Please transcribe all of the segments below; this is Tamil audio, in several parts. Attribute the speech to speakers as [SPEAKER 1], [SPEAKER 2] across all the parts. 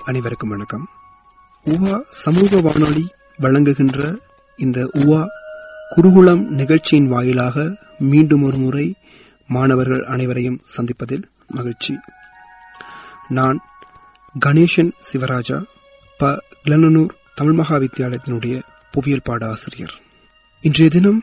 [SPEAKER 1] அனைவருக்கும் வணக்கம் உவா சமூக வானொலி வழங்குகின்ற இந்த உவா குருகுலம் நிகழ்ச்சியின் வாயிலாக மீண்டும் ஒரு முறை மாணவர்கள் அனைவரையும் சந்திப்பதில் மகிழ்ச்சி நான் கணேசன் சிவராஜா ப கிளனனூர் தமிழ் மகா வித்தியாலயத்தினுடைய புவியியல் பாட ஆசிரியர் இன்றைய தினம்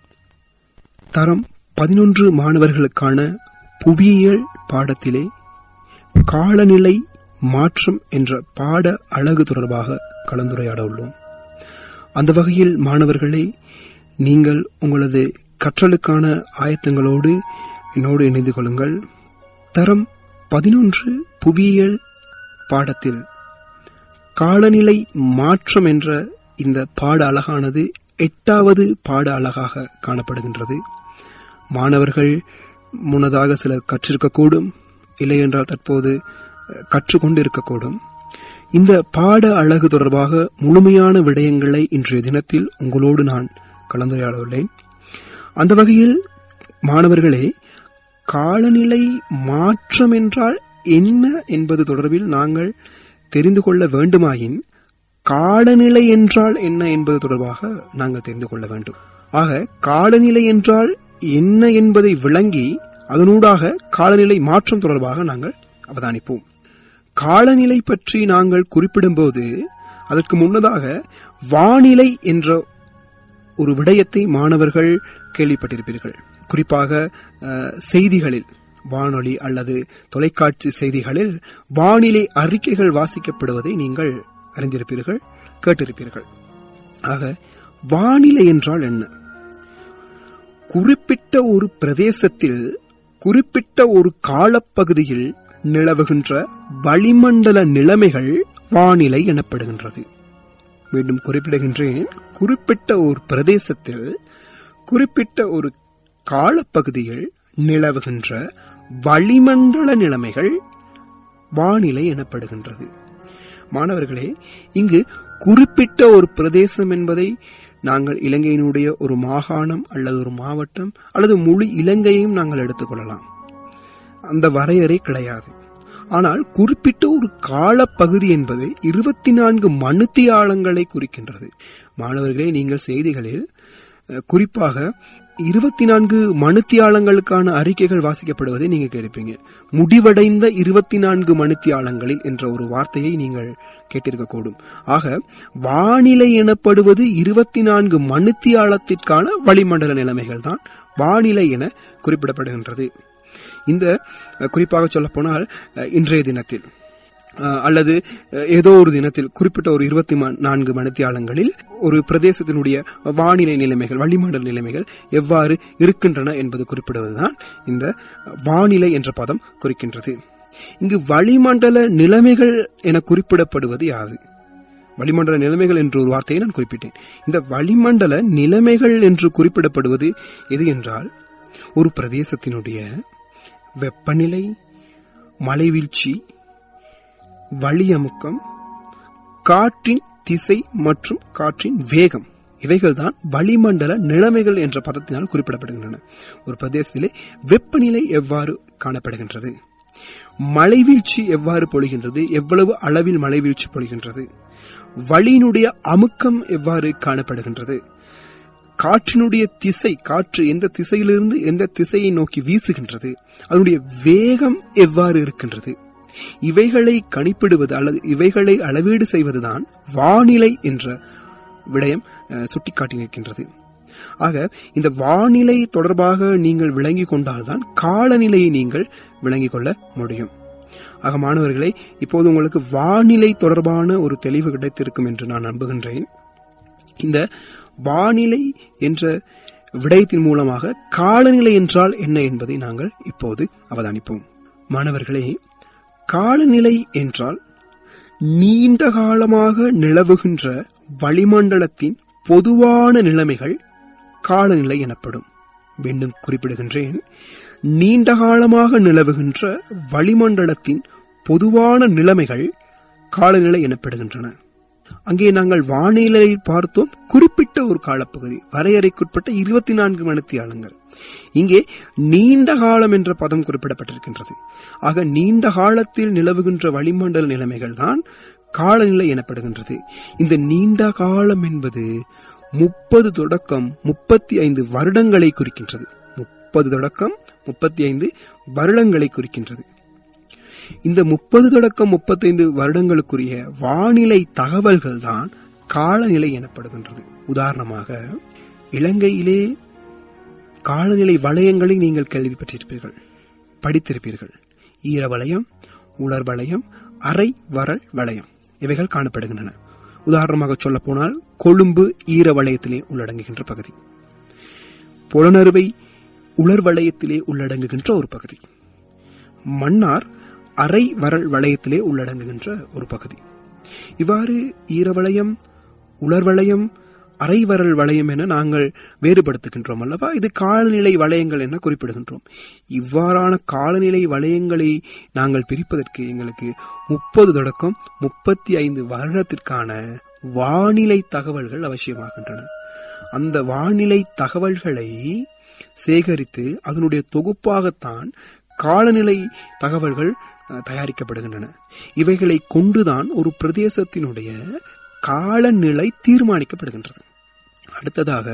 [SPEAKER 1] தரம் பதினொன்று மாணவர்களுக்கான புவியியல் பாடத்திலே காலநிலை மாற்றம் என்ற பாட அழகு தொடர்பாக கலந்துரையாட உள்ளோம் அந்த வகையில் மாணவர்களே நீங்கள் உங்களது கற்றலுக்கான ஆயத்தங்களோடு என்னோடு இணைந்து கொள்ளுங்கள் தரம் பதினொன்று புவியியல் பாடத்தில் காலநிலை மாற்றம் என்ற இந்த பாட அழகானது எட்டாவது பாட அழகாக காணப்படுகின்றது மாணவர்கள் முன்னதாக சிலர் கற்றிருக்கக்கூடும் இல்லை என்றால் தற்போது கற்றுக்கொண்டு இருக்கக்கூடும் இந்த பாட அழகு தொடர்பாக முழுமையான விடயங்களை இன்றைய தினத்தில் உங்களோடு நான் கலந்துரையாட உள்ளேன் அந்த வகையில் மாணவர்களே காலநிலை மாற்றம் என்றால் என்ன என்பது தொடர்பில் நாங்கள் தெரிந்து கொள்ள வேண்டுமாயின் காலநிலை என்றால் என்ன என்பது தொடர்பாக நாங்கள் தெரிந்து கொள்ள வேண்டும் ஆக காலநிலை என்றால் என்ன என்பதை விளங்கி அதனூடாக காலநிலை மாற்றம் தொடர்பாக நாங்கள் அவதானிப்போம் காலநிலை பற்றி நாங்கள் குறிப்பிடும்போது அதற்கு முன்னதாக வானிலை என்ற ஒரு விடயத்தை மாணவர்கள் கேள்விப்பட்டிருப்பீர்கள் குறிப்பாக அஹ், செய்திகளில் வானொலி அல்லது தொலைக்காட்சி செய்திகளில் வானிலை அறிக்கைகள் வாசிக்கப்படுவதை நீங்கள் அறிந்திருப்பீர்கள் கேட்டிருப்பீர்கள் ஆக வானிலை என்றால் என்ன குறிப்பிட்ட ஒரு பிரதேசத்தில் குறிப்பிட்ட ஒரு காலப்பகுதியில் நிலவுகின்ற வளிமண்டல நிலைமைகள் வானிலை எனப்படுகின்றது மீண்டும் குறிப்பிடுகின்றேன் குறிப்பிட்ட ஒரு பிரதேசத்தில் குறிப்பிட்ட ஒரு காலப்பகுதியில் நிலவுகின்ற வளிமண்டல நிலைமைகள் வானிலை எனப்படுகின்றது மாணவர்களே இங்கு குறிப்பிட்ட ஒரு பிரதேசம் என்பதை நாங்கள் இலங்கையினுடைய ஒரு மாகாணம் அல்லது ஒரு மாவட்டம் அல்லது முழு இலங்கையையும் நாங்கள் எடுத்துக்கொள்ளலாம் அந்த வரையறை கிடையாது ஆனால் குறிப்பிட்ட ஒரு காலப்பகுதி என்பது இருபத்தி நான்கு மணித்தியாலங்களை குறிக்கின்றது மாணவர்களே நீங்கள் செய்திகளில் அஹ், குறிப்பாக இருபத்தி நான்கு மணித்தியாலங்களுக்கான அறிக்கைகள் வாசிக்கப்படுவதை நீங்க கேட்பீங்க முடிவடைந்த இருபத்தி நான்கு மணித்தியாலங்களில் என்ற ஒரு வார்த்தையை நீங்கள் கேட்டிருக்கக்கூடும் ஆக வானிலை எனப்படுவது இருபத்தி நான்கு மணித்தியாலத்திற்கான வளிமண்டல நிலைமைகள் தான் வானிலை என குறிப்பிடப்படுகின்றது இந்த அஹ், குறிப்பாக சொல்லப்போனால் அஹ், இன்றைய தினத்தில் அஹ், அல்லது அஹ், ஏதோ ஒரு தினத்தில் குறிப்பிட்ட ஒரு இருபத்தி நான்கு மணித்தியாலங்களில் ஒரு பிரதேசத்தினுடைய வானிலை நிலைமைகள் வளிமண்டல நிலைமைகள் எவ்வாறு இருக்கின்றன என்பது குறிப்பிடுவதுதான் இந்த வானிலை என்ற பதம் குறிக்கின்றது இங்கு வளிமண்டல நிலைமைகள் என குறிப்பிடப்படுவது யாது வளிமண்டல நிலைமைகள் என்ற ஒரு வார்த்தையை நான் குறிப்பிட்டேன் இந்த வளிமண்டல நிலைமைகள் என்று குறிப்பிடப்படுவது எது என்றால் ஒரு பிரதேசத்தினுடைய வெப்பநிலை மழைவீழ்ச்சி வளியமுக்கம் காற்றின் திசை மற்றும் காற்றின் வேகம் இவைகள்தான் வளிமண்டல நிலைமைகள் என்ற பதத்தினால் குறிப்பிடப்படுகின்றன ஒரு பிரதேசத்திலே வெப்பநிலை எவ்வாறு காணப்படுகின்றது மழைவீழ்ச்சி எவ்வாறு பொழிகின்றது எவ்வளவு அளவில் மழைவீழ்ச்சி பொழிகின்றது வளியினுடைய அமுக்கம் எவ்வாறு காணப்படுகின்றது காற்றினுடைய திசை காற்று எந்த திசையிலிருந்து எந்த திசையை நோக்கி வீசுகின்றது அதனுடைய வேகம் எவ்வாறு இருக்கின்றது இவைகளை கணிப்பிடுவது அல்லது இவைகளை அளவீடு செய்வதுதான் வானிலை என்ற விடயம் அஹ், சுட்டிக்காட்டி நிற்கின்றது ஆக இந்த வானிலை தொடர்பாக நீங்கள் விளங்கிக் கொண்டால்தான் காலநிலையை நீங்கள் விளங்கிக் கொள்ள முடியும் ஆக மாணவர்களே இப்போது உங்களுக்கு வானிலை தொடர்பான ஒரு தெளிவு கிடைத்திருக்கும் என்று நான் நம்புகின்றேன் இந்த வானிலை என்ற விடயத்தின் மூலமாக காலநிலை என்றால் என்ன என்பதை நாங்கள் இப்போது அவதானிப்போம் மாணவர்களே காலநிலை என்றால் நீண்ட காலமாக நிலவுகின்ற வளிமண்டலத்தின் பொதுவான நிலைமைகள் காலநிலை எனப்படும் மீண்டும் குறிப்பிடுகின்றேன் நீண்ட காலமாக நிலவுகின்ற வளிமண்டலத்தின் பொதுவான நிலைமைகள் காலநிலை எனப்படுகின்றன அங்கே நாங்கள் வானிலை பார்த்தோம் குறிப்பிட்ட ஒரு காலப்பகுதி வரையறைக்குட்பட்ட இருபத்தி நான்கு மணித்தியாலங்கள் இங்கே நீண்ட காலம் என்ற பதம் குறிப்பிடப்பட்டிருக்கின்றது ஆக நீண்ட காலத்தில் நிலவுகின்ற வளிமண்டல நிலைமைகள் தான் காலநிலை எனப்படுகின்றது இந்த நீண்ட காலம் என்பது முப்பது தொடக்கம் முப்பத்தி ஐந்து வருடங்களை குறிக்கின்றது முப்பது தொடக்கம் முப்பத்தி ஐந்து வருடங்களை குறிக்கின்றது இந்த முப்பது தொடக்கம் முப்பத்தைந்து வருடங்களுக்குரிய வானிலை தகவல்கள் தான் காலநிலை எனப்படுகின்றது உதாரணமாக இலங்கையிலே காலநிலை வளையங்களை நீங்கள் கேள்விப்பட்டிருப்பீர்கள் படித்திருப்பீர்கள் ஈர வளையம் உலர் வளையம் அரை வரல் வளையம் இவைகள் காணப்படுகின்றன உதாரணமாக சொல்ல போனால் கொழும்பு ஈர வளையத்திலே உள்ளடங்குகின்ற பகுதி புலனறுவை உலர் வளையத்திலே உள்ளடங்குகின்ற ஒரு பகுதி மன்னார் அரை வரல் வளையத்திலே உள்ளடங்குகின்ற ஒரு பகுதி இவ்வாறு ஈரவளையம் உலர்வளையம் அரைவரல் வளையம் என நாங்கள் வேறுபடுத்துகின்றோம் அல்லவா இது காலநிலை வளையங்கள் என குறிப்பிடுகின்றோம் இவ்வாறான காலநிலை வளையங்களை நாங்கள் பிரிப்பதற்கு எங்களுக்கு முப்பது தொடக்கம் முப்பத்தி ஐந்து வருடத்திற்கான வானிலை தகவல்கள் அவசியமாகின்றன அந்த வானிலை தகவல்களை சேகரித்து அதனுடைய தொகுப்பாகத்தான் காலநிலை தகவல்கள் அஹ், தயாரிக்கப்படுகின்றன இவைகளை கொண்டுதான் ஒரு பிரதேசத்தினுடைய காலநிலை தீர்மானிக்கப்படுகின்றது அடுத்ததாக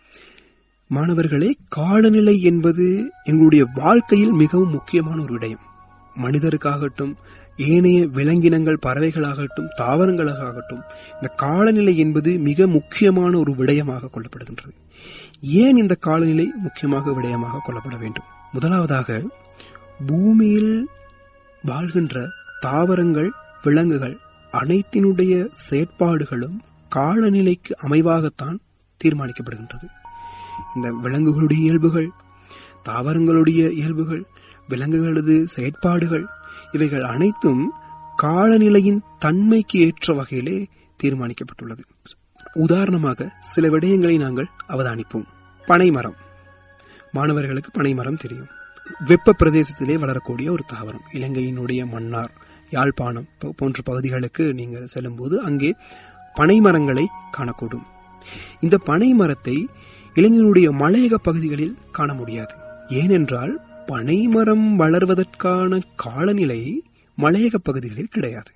[SPEAKER 1] மாணவர்களே காலநிலை என்பது எங்களுடைய வாழ்க்கையில் மிகவும் முக்கியமான ஒரு விடயம் மனிதருக்காகட்டும் ஏனைய விலங்கினங்கள் பறவைகளாகட்டும் தாவரங்களாகட்டும் இந்த காலநிலை என்பது மிக முக்கியமான ஒரு விடயமாக கொள்ளப்படுகின்றது ஏன் இந்த காலநிலை முக்கியமாக விடயமாக கொள்ளப்பட வேண்டும் முதலாவதாக பூமியில் வாழ்கின்ற தாவரங்கள் விலங்குகள் அனைத்தினுடைய செயற்பாடுகளும் காலநிலைக்கு அமைவாகத்தான் தீர்மானிக்கப்படுகின்றது இந்த விலங்குகளுடைய இயல்புகள் தாவரங்களுடைய இயல்புகள் விலங்குகளது செயற்பாடுகள் இவைகள் அனைத்தும் காலநிலையின் தன்மைக்கு ஏற்ற வகையிலே தீர்மானிக்கப்பட்டுள்ளது உதாரணமாக சில விடயங்களை நாங்கள் அவதானிப்போம் பனைமரம் மாணவர்களுக்கு பனைமரம் தெரியும் வெப்ப பிரதேசத்திலே வளரக்கூடிய ஒரு தாவரம் இலங்கையினுடைய மன்னார் யாழ்ப்பாணம் போ- போன்ற பகுதிகளுக்கு நீங்கள் செல்லும்போது அங்கே பனைமரங்களை காணக்கூடும் இந்த பனை மரத்தை இலங்கையினுடைய மலையக பகுதிகளில் காண முடியாது ஏனென்றால் பனைமரம் வளர்வதற்கான காலநிலை மலையக பகுதிகளில் கிடையாது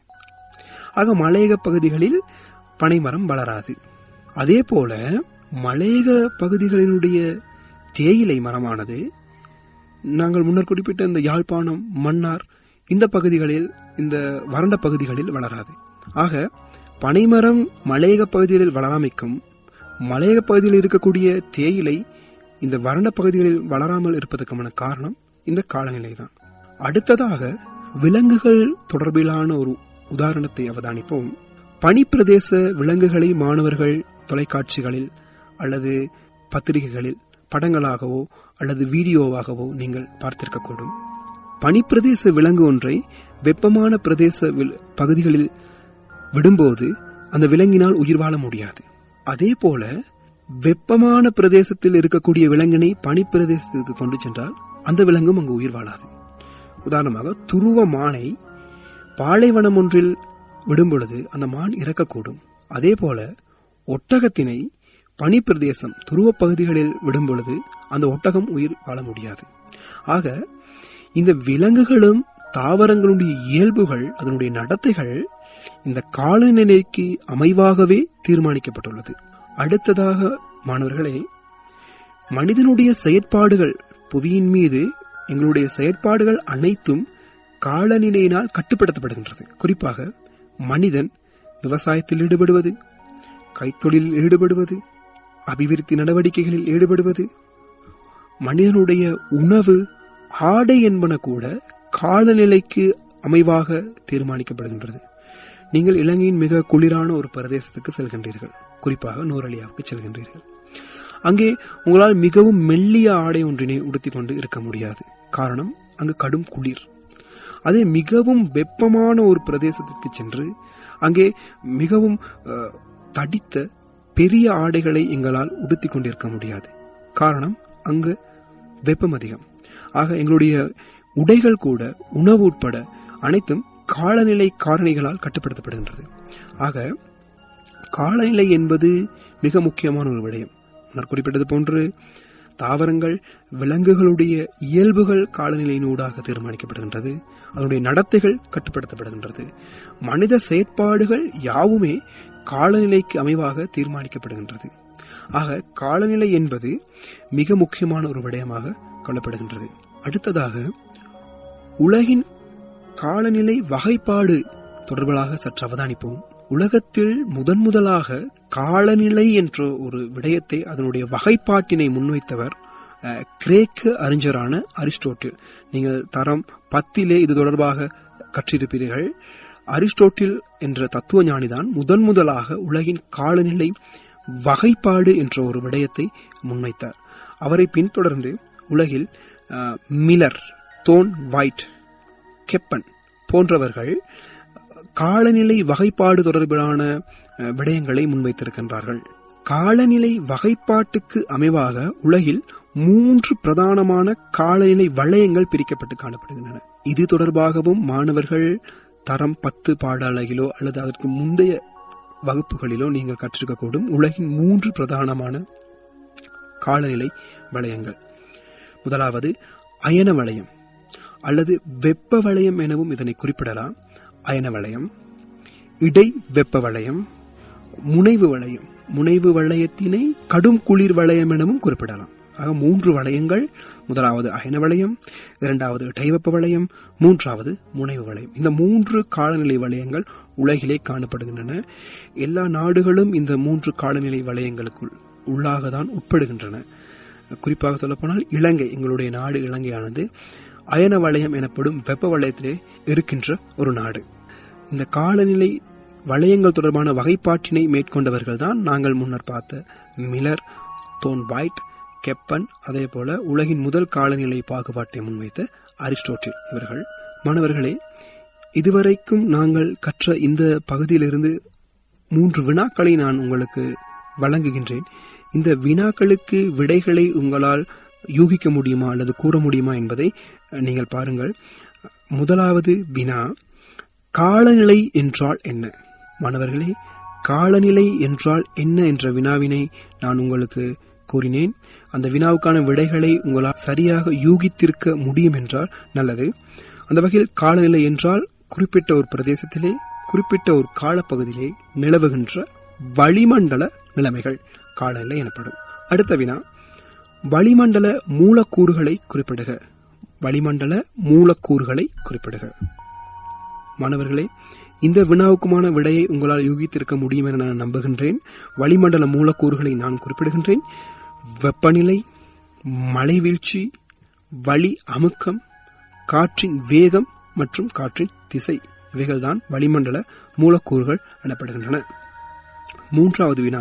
[SPEAKER 1] ஆக மலையக பகுதிகளில் பனைமரம் வளராது அதே போல மலையக பகுதிகளினுடைய தேயிலை மரமானது நாங்கள் முன்னர் குறிப்பிட்ட இந்த யாழ்ப்பாணம் மன்னார் இந்த பகுதிகளில் இந்த வறண்ட பகுதிகளில் வளராது ஆக பனைமரம் மலையக பகுதிகளில் வளராமைக்கும் மலையக பகுதியில் இருக்கக்கூடிய தேயிலை இந்த வறண்ட பகுதிகளில் வளராமல் இருப்பதற்கான காரணம் இந்த காலநிலைதான் அடுத்ததாக விலங்குகள் தொடர்பிலான ஒரு உதாரணத்தை அவதானிப்போம் பனிப்பிரதேச விலங்குகளை மாணவர்கள் தொலைக்காட்சிகளில் அல்லது பத்திரிகைகளில் படங்களாகவோ அல்லது வீடியோவாகவோ நீங்கள் பார்த்திருக்கக்கூடும் பனிப்பிரதேச விலங்கு ஒன்றை வெப்பமான பிரதேச வில்- பகுதிகளில் விடும்போது அந்த விலங்கினால் உயிர் வாழ முடியாது அதே போல வெப்பமான பிரதேசத்தில் இருக்கக்கூடிய விலங்கினை பனிப்பிரதேசத்திற்கு கொண்டு சென்றால் அந்த விலங்கும் அங்கு உயிர் வாழாது உதாரணமாக துருவ மானை பாலைவனம் ஒன்றில் விடும் பொழுது அந்த மான் இறக்கக்கூடும் அதே போல ஒட்டகத்தினை பனிப்பிரதேசம் துருவ பகுதிகளில் விடும் பொழுது அந்த ஒட்டகம் உயிர் வாழ முடியாது ஆக இந்த விலங்குகளும் தாவரங்களுடைய இயல்புகள் அதனுடைய நடத்தைகள் இந்த காலநிலைக்கு அமைவாகவே தீர்மானிக்கப்பட்டுள்ளது அடுத்ததாக மாணவர்களே மனிதனுடைய செயற்பாடுகள் புவியின் மீது எங்களுடைய செயற்பாடுகள் அனைத்தும் காலநிலையினால் கட்டுப்படுத்தப்படுகின்றது குறிப்பாக மனிதன் விவசாயத்தில் ஈடுபடுவது கைத்தொழிலில் ஈடுபடுவது அபிவிருத்தி நடவடிக்கைகளில் ஈடுபடுவது மனிதனுடைய உணவு ஆடை என்பன கூட காலநிலைக்கு அமைவாக தீர்மானிக்கப்படுகின்றது நீங்கள் இலங்கையின் மிக குளிரான ஒரு பிரதேசத்துக்கு செல்கின்றீர்கள் குறிப்பாக நூரலியாவுக்கு செல்கின்றீர்கள் அங்கே உங்களால் மிகவும் மெல்லிய ஆடை ஒன்றினை உடுத்திக் கொண்டு இருக்க முடியாது காரணம் அங்கு கடும் குளிர் அதே மிகவும் வெப்பமான ஒரு பிரதேசத்திற்கு சென்று அங்கே மிகவும் அஹ், தடித்த பெரிய ஆடைகளை எங்களால் உடுத்திக் கொண்டிருக்க முடியாது காரணம் அங்கு வெப்பம் அதிகம் ஆக எங்களுடைய உடைகள் கூட உணவு உட்பட அனைத்தும் காலநிலை காரணிகளால் கட்டுப்படுத்தப்படுகின்றது ஆக காலநிலை என்பது மிக முக்கியமான ஒரு விடயம் முன்னர் குறிப்பிட்டது போன்று தாவரங்கள் விலங்குகளுடைய இயல்புகள் காலநிலையினூடாக தீர்மானிக்கப்படுகின்றது அதனுடைய நடத்தைகள் கட்டுப்படுத்தப்படுகின்றது மனித செயற்பாடுகள் யாவுமே காலநிலைக்கு அமைவாக தீர்மானிக்கப்படுகின்றது ஆக காலநிலை என்பது மிக முக்கியமான ஒரு விடயமாக கொள்ளப்படுகின்றது அடுத்ததாக உலகின் காலநிலை வகைப்பாடு தொடர்பாக சற்று அவதானிப்போம் உலகத்தில் முதன் முதலாக காலநிலை என்ற ஒரு விடயத்தை அதனுடைய வகைப்பாட்டினை முன்வைத்தவர் அஹ், கிரேக்க அறிஞரான அரிஸ்டோட்டில் நீங்கள் தரம் பத்திலே இது தொடர்பாக கற்றிருப்பீர்கள் அரிஸ்டோட்டில் என்ற தத்துவ ஞானிதான் முதன் முதலாக உலகின் காலநிலை வகைப்பாடு என்ற ஒரு விடயத்தை முன்வைத்தார் அவரை பின்தொடர்ந்து உலகில் அஹ், மில்லர் தோன் வைட் கெப்பன் போன்றவர்கள் காலநிலை வகைப்பாடு தொடர்பிலான அஹ், விடயங்களை முன்வைத்திருக்கின்றார்கள் காலநிலை வகைப்பாட்டுக்கு அமைவாக உலகில் மூன்று பிரதானமான காலநிலை வளையங்கள் பிரிக்கப்பட்டு காணப்படுகின்றன இது தொடர்பாகவும் மாணவர்கள் தரம் பத்து பாடாளகிலோ அல்லது அதற்கு முந்தைய வகுப்புகளிலோ நீங்கள் கற்றிருக்கக்கூடும் உலகின் மூன்று பிரதானமான காலநிலை வளையங்கள் முதலாவது அயன வளையம் அல்லது வெப்ப வளையம் எனவும் இதனை குறிப்பிடலாம் அயன வளையம் இடை வெப்ப வளையம் முனைவு வளையம் முனைவு வளையத்தினை கடும் குளிர் வளையம் எனவும் குறிப்பிடலாம் ஆக மூன்று வளையங்கள் முதலாவது அயன வளையம் இரண்டாவது இடைவெப்ப வளையம் மூன்றாவது முனைவு வளையம் இந்த மூன்று காலநிலை வளையங்கள் உலகிலே காணப்படுகின்றன எல்லா நாடுகளும் இந்த மூன்று காலநிலை வளையங்களுக்குள் உள்ளாகத்தான் உட்படுகின்றன குறிப்பாக சொல்லப்போனால் இலங்கை எங்களுடைய நாடு இலங்கையானது அயன வளையம் எனப்படும் வெப்ப வளையத்திலே இருக்கின்ற ஒரு நாடு இந்த காலநிலை வளையங்கள் தொடர்பான வகைப்பாட்டினை மேற்கொண்டவர்கள் தான் நாங்கள் முன்னர் பார்த்த மிலர் தோன்பாய்ட் கெப்பன் அதே போல உலகின் முதல் காலநிலை பாகுபாட்டை முன்வைத்த அரிஸ்டோட்டில் இவர்கள் மாணவர்களே இதுவரைக்கும் நாங்கள் கற்ற இந்த பகுதியிலிருந்து மூன்று வினாக்களை நான் உங்களுக்கு வழங்குகின்றேன் இந்த வினாக்களுக்கு விடைகளை உங்களால் யூகிக்க முடியுமா அல்லது கூற முடியுமா என்பதை நீங்கள் பாருங்கள் முதலாவது வினா காலநிலை என்றால் என்ன மாணவர்களே காலநிலை என்றால் என்ன என்ற வினாவினை நான் உங்களுக்கு கூறினேன் அந்த வினாவுக்கான விடைகளை உங்களால் சரியாக யூகித்திருக்க முடியும் என்றால் நல்லது அந்த வகையில் காலநிலை என்றால் குறிப்பிட்ட ஒரு பிரதேசத்திலே குறிப்பிட்ட ஒரு காலப்பகுதியிலே நிலவுகின்ற வளிமண்டல நிலைமைகள் காலநிலை எனப்படும் அடுத்த வினா வளிமண்டல மூலக்கூறுகளை குறிப்பிடுக வளிமண்டல மூலக்கூறுகளை குறிப்பிடுக மாணவர்களே இந்த வினாவுக்குமான விடையை உங்களால் யூகித்திருக்க முடியும் என நான் நம்புகின்றேன் வளிமண்டல மூலக்கூறுகளை நான் குறிப்பிடுகின்றேன் வெப்பநிலை மழைவீழ்ச்சி வளி அமுக்கம் காற்றின் வேகம் மற்றும் காற்றின் திசை இவைகள்தான் வளிமண்டல மூலக்கூறுகள் எனப்படுகின்றன மூன்றாவது வினா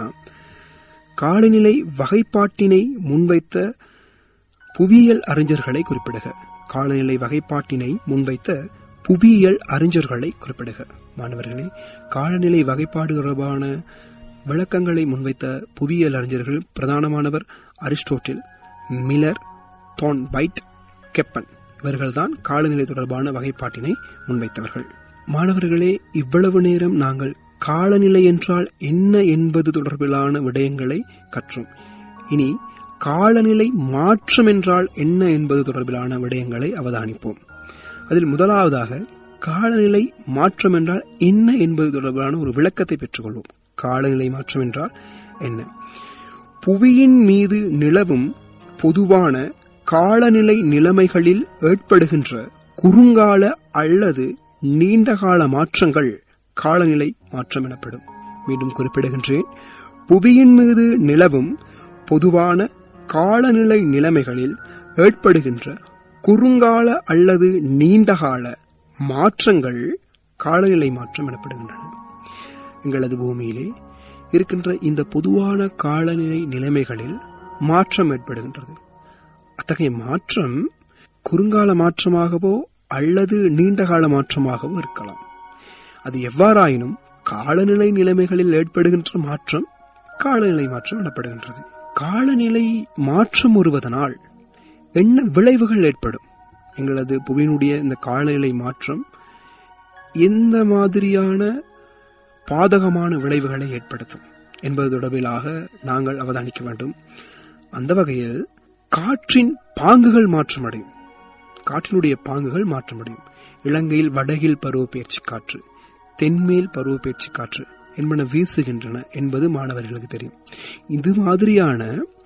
[SPEAKER 1] காலநிலை வகைப்பாட்டினை முன்வைத்த புவியியல் அறிஞர்களை குறிப்பிடுக காலநிலை வகைப்பாட்டினை முன்வைத்த புவியியல் அறிஞர்களை குறிப்பிடுக மாணவர்களே காலநிலை வகைப்பாடு தொடர்பான விளக்கங்களை முன்வைத்த புவியியல் அறிஞர்கள் பிரதானமானவர் அரிஸ்டோட்டில் மில்லர் தோன்பைட் கெப்பன் இவர்கள்தான் காலநிலை தொடர்பான வகைப்பாட்டினை முன்வைத்தவர்கள் மாணவர்களே இவ்வளவு நேரம் நாங்கள் காலநிலை என்றால் என்ன என்பது தொடர்பிலான விடயங்களை கற்றோம் இனி காலநிலை மாற்றம் என்றால் என்ன என்பது தொடர்பிலான விடயங்களை அவதானிப்போம் அதில் முதலாவதாக காலநிலை மாற்றம் என்றால் என்ன என்பது தொடர்பான ஒரு விளக்கத்தை பெற்றுக்கொள்வோம் காலநிலை மாற்றம் என்றால் என்ன புவியின் மீது நிலவும் பொதுவான காலநிலை நிலைமைகளில் ஏற்படுகின்ற குறுங்கால அல்லது நீண்டகால மாற்றங்கள் காலநிலை மாற்றம் எனப்படும் மீண்டும் குறிப்பிடுகின்றேன் புவியின் மீது நிலவும் பொதுவான காலநிலை நிலைமைகளில் ஏற்படுகின்ற குறுங்கால அல்லது நீண்டகால மாற்றங்கள் காலநிலை மாற்றம் எனப்படுகின்றன எங்களது பூமியிலே இருக்கின்ற இந்த பொதுவான காலநிலை நிலைமைகளில் மாற்றம் ஏற்படுகின்றது அத்தகைய மாற்றம் குறுங்கால மாற்றமாகவோ அல்லது நீண்டகால மாற்றமாகவோ இருக்கலாம் அது எவ்வாறாயினும் காலநிலை நிலைமைகளில் ஏற்படுகின்ற மாற்றம் காலநிலை மாற்றம் எனப்படுகின்றது காலநிலை மாற்றம் வருவதனால் என்ன விளைவுகள் ஏற்படும் எங்களது புவியினுடைய இந்த காலநிலை மாற்றம் எந்த மாதிரியான பாதகமான விளைவுகளை ஏற்படுத்தும் என்பது தொடர்பிலாக நாங்கள் அவதானிக்க வேண்டும் அந்த வகையில் காற்றின் பாங்குகள் மாற்றமடையும் காற்றினுடைய பாங்குகள் மாற்றமடையும் இலங்கையில் வடகில் பருவப்பெயர்ச்சி காற்று தென்மேல் பருவப்பெயர்ச்சி காற்று என்பன வீசுகின்றன என்பது மாணவர்களுக்கு தெரியும் இது மாதிரியான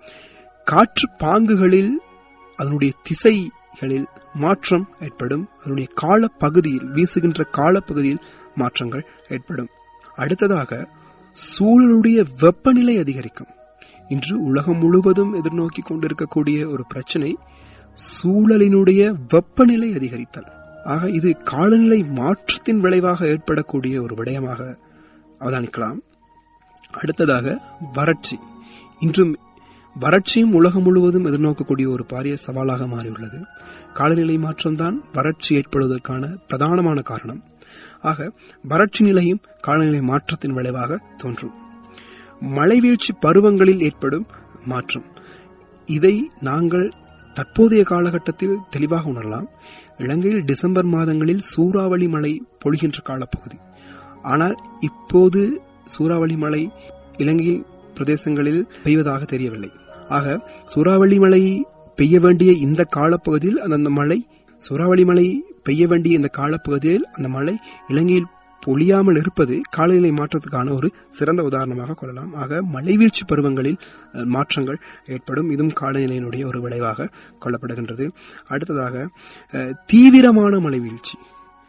[SPEAKER 1] காற்று பாங்குகளில் அதனுடைய திசைகளில் மாற்றம் ஏற்படும் அதனுடைய காலப்பகுதியில் வீசுகின்ற காலப்பகுதியில் மாற்றங்கள் ஏற்படும் அடுத்ததாக சூழலுடைய வெப்பநிலை அதிகரிக்கும் இன்று உலகம் முழுவதும் எதிர்நோக்கி கொண்டிருக்கக்கூடிய ஒரு பிரச்சனை சூழலினுடைய வெப்பநிலை அதிகரித்தல் ஆக இது காலநிலை மாற்றத்தின் விளைவாக ஏற்படக்கூடிய ஒரு விடயமாக அவதானிக்கலாம் அடுத்ததாக வறட்சி இன்றும் வறட்சியும் உலகம் முழுவதும் எதிர்நோக்கக்கூடிய ஒரு பாரிய சவாலாக மாறியுள்ளது காலநிலை மாற்றம்தான் வறட்சி ஏற்படுவதற்கான பிரதானமான காரணம் ஆக வறட்சி நிலையும் காலநிலை மாற்றத்தின் விளைவாக தோன்றும் மழைவீழ்ச்சி பருவங்களில் ஏற்படும் மாற்றம் இதை நாங்கள் தற்போதைய காலகட்டத்தில் தெளிவாக உணரலாம் இலங்கையில் டிசம்பர் மாதங்களில் சூறாவளி மழை பொழிகின்ற காலப்பகுதி ஆனால் இப்போது சூறாவளி மழை இலங்கையில் பிரதேசங்களில் பெய்வதாக தெரியவில்லை ஆக சூறாவளி மழை பெய்ய வேண்டிய இந்த காலப்பகுதியில் அந்த மழை சூறாவளி மழை பெய்ய வேண்டிய இந்த காலப்பகுதியில் அந்த மழை இலங்கையில் பொழியாமல் இருப்பது காலநிலை மாற்றத்துக்கான ஒரு சிறந்த உதாரணமாக கொள்ளலாம் ஆக மழைவீழ்ச்சி பருவங்களில் மாற்றங்கள் ஏற்படும் இதுவும் காலநிலையினுடைய ஒரு விளைவாக கொள்ளப்படுகின்றது அடுத்ததாக தீவிரமான மழைவீழ்ச்சி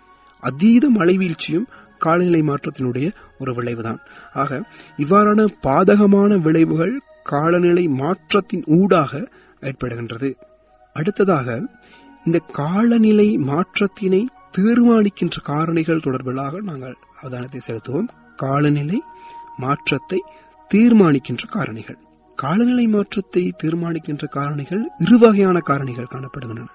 [SPEAKER 1] அதீத மழைவீழ்ச்சியும் காலநிலை மாற்றத்தினுடைய ஒரு விளைவுதான் ஆக இவ்வாறான பாதகமான விளைவுகள் காலநிலை மாற்றத்தின் ஊடாக ஏற்படுகின்றது அடுத்ததாக இந்த காலநிலை மாற்றத்தினை தீர்மானிக்கின்ற காரணிகள் தொடர்பிலாக நாங்கள் அவதானத்தை செலுத்துவோம் காலநிலை மாற்றத்தை தீர்மானிக்கின்ற காரணிகள் காலநிலை மாற்றத்தை தீர்மானிக்கின்ற காரணிகள் இரு வகையான காரணிகள் காணப்படுகின்றன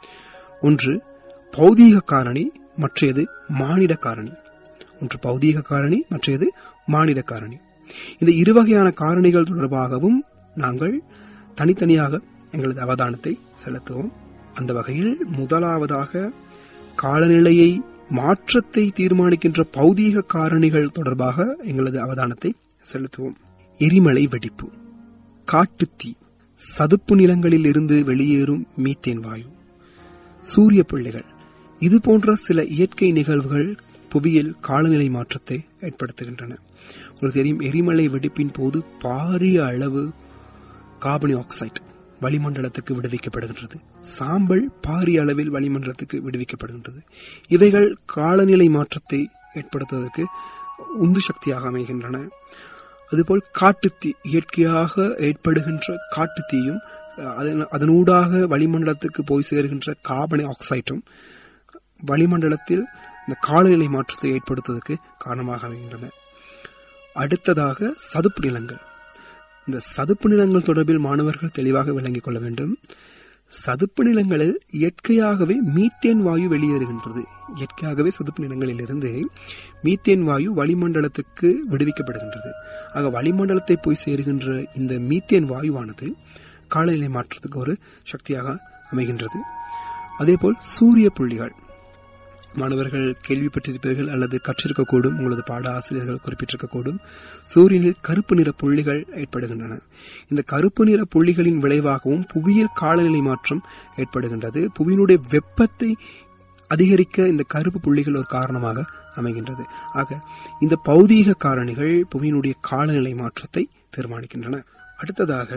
[SPEAKER 1] ஒன்று பௌதீக காரணி மற்றது மானிட காரணி ஒன்று பௌதீக காரணி மற்றது மானிட காரணி இந்த இரு வகையான காரணிகள் தொடர்பாகவும் நாங்கள் தனித்தனியாக எங்களது அவதானத்தை செலுத்துவோம் அந்த வகையில் முதலாவதாக காலநிலையை மாற்றத்தை தீர்மானிக்கின்ற பௌதீக காரணிகள் தொடர்பாக எங்களது அவதானத்தை செலுத்துவோம் எரிமலை வெடிப்பு காட்டுத்தீ சதுப்பு நிலங்களில் இருந்து வெளியேறும் மீத்தேன் வாயு சூரிய பிள்ளைகள் இது போன்ற சில இயற்கை நிகழ்வுகள் புவியில் காலநிலை மாற்றத்தை ஏற்படுத்துகின்றன உங்களுக்கு தெரியும் எரிமலை வெடிப்பின் போது பாரிய அளவு கார்பனி ஆக்சைடு வளிமண்டலத்துக்கு விடுவிக்கப்படுகின்றது சாம்பல் பாரிய அளவில் வளிமண்டலத்துக்கு விடுவிக்கப்படுகின்றது இவைகள் காலநிலை மாற்றத்தை ஏற்படுத்துவதற்கு உந்து சக்தியாக அமைகின்றன அதுபோல் காட்டுத்தீ இயற்கையாக ஏற்படுகின்ற காட்டுத்தீயும் அதனூடாக வளிமண்டலத்துக்கு போய் சேர்கின்ற கார்பனி ஆக்சைடும் வளிமண்டலத்தில் இந்த காலநிலை மாற்றத்தை ஏற்படுத்துவதற்கு காரணமாக அமைகின்றன அடுத்ததாக சதுப்பு நிலங்கள் இந்த சதுப்பு நிலங்கள் தொடர்பில் மாணவர்கள் தெளிவாக விளங்கிக் கொள்ள வேண்டும் சதுப்பு நிலங்களில் இயற்கையாகவே மீத்தேன் வாயு வெளியேறுகின்றது இயற்கையாகவே சதுப்பு நிலங்களில் இருந்து மீத்தேன் வாயு வளிமண்டலத்துக்கு விடுவிக்கப்படுகின்றது ஆக வளிமண்டலத்தை போய் சேருகின்ற இந்த மீத்தேன் வாயுவானது காலநிலை மாற்றத்துக்கு ஒரு சக்தியாக அமைகின்றது அதேபோல் சூரிய புள்ளிகள் மாணவர்கள் கேள்விப்பட்டிருப்பீர்கள் அல்லது கற்றிருக்கக்கூடும் உங்களது பாட ஆசிரியர்கள் குறிப்பிட்டிருக்கக்கூடும் சூரியனில் கருப்பு நிற புள்ளிகள் ஏற்படுகின்றன இந்த கருப்பு நிற புள்ளிகளின் விளைவாகவும் புவியியல் காலநிலை மாற்றம் ஏற்படுகின்றது புவியினுடைய வெப்பத்தை அதிகரிக்க இந்த கருப்பு புள்ளிகள் ஒரு காரணமாக அமைகின்றது ஆக இந்த பௌதீக காரணிகள் புவியினுடைய காலநிலை மாற்றத்தை தீர்மானிக்கின்றன அடுத்ததாக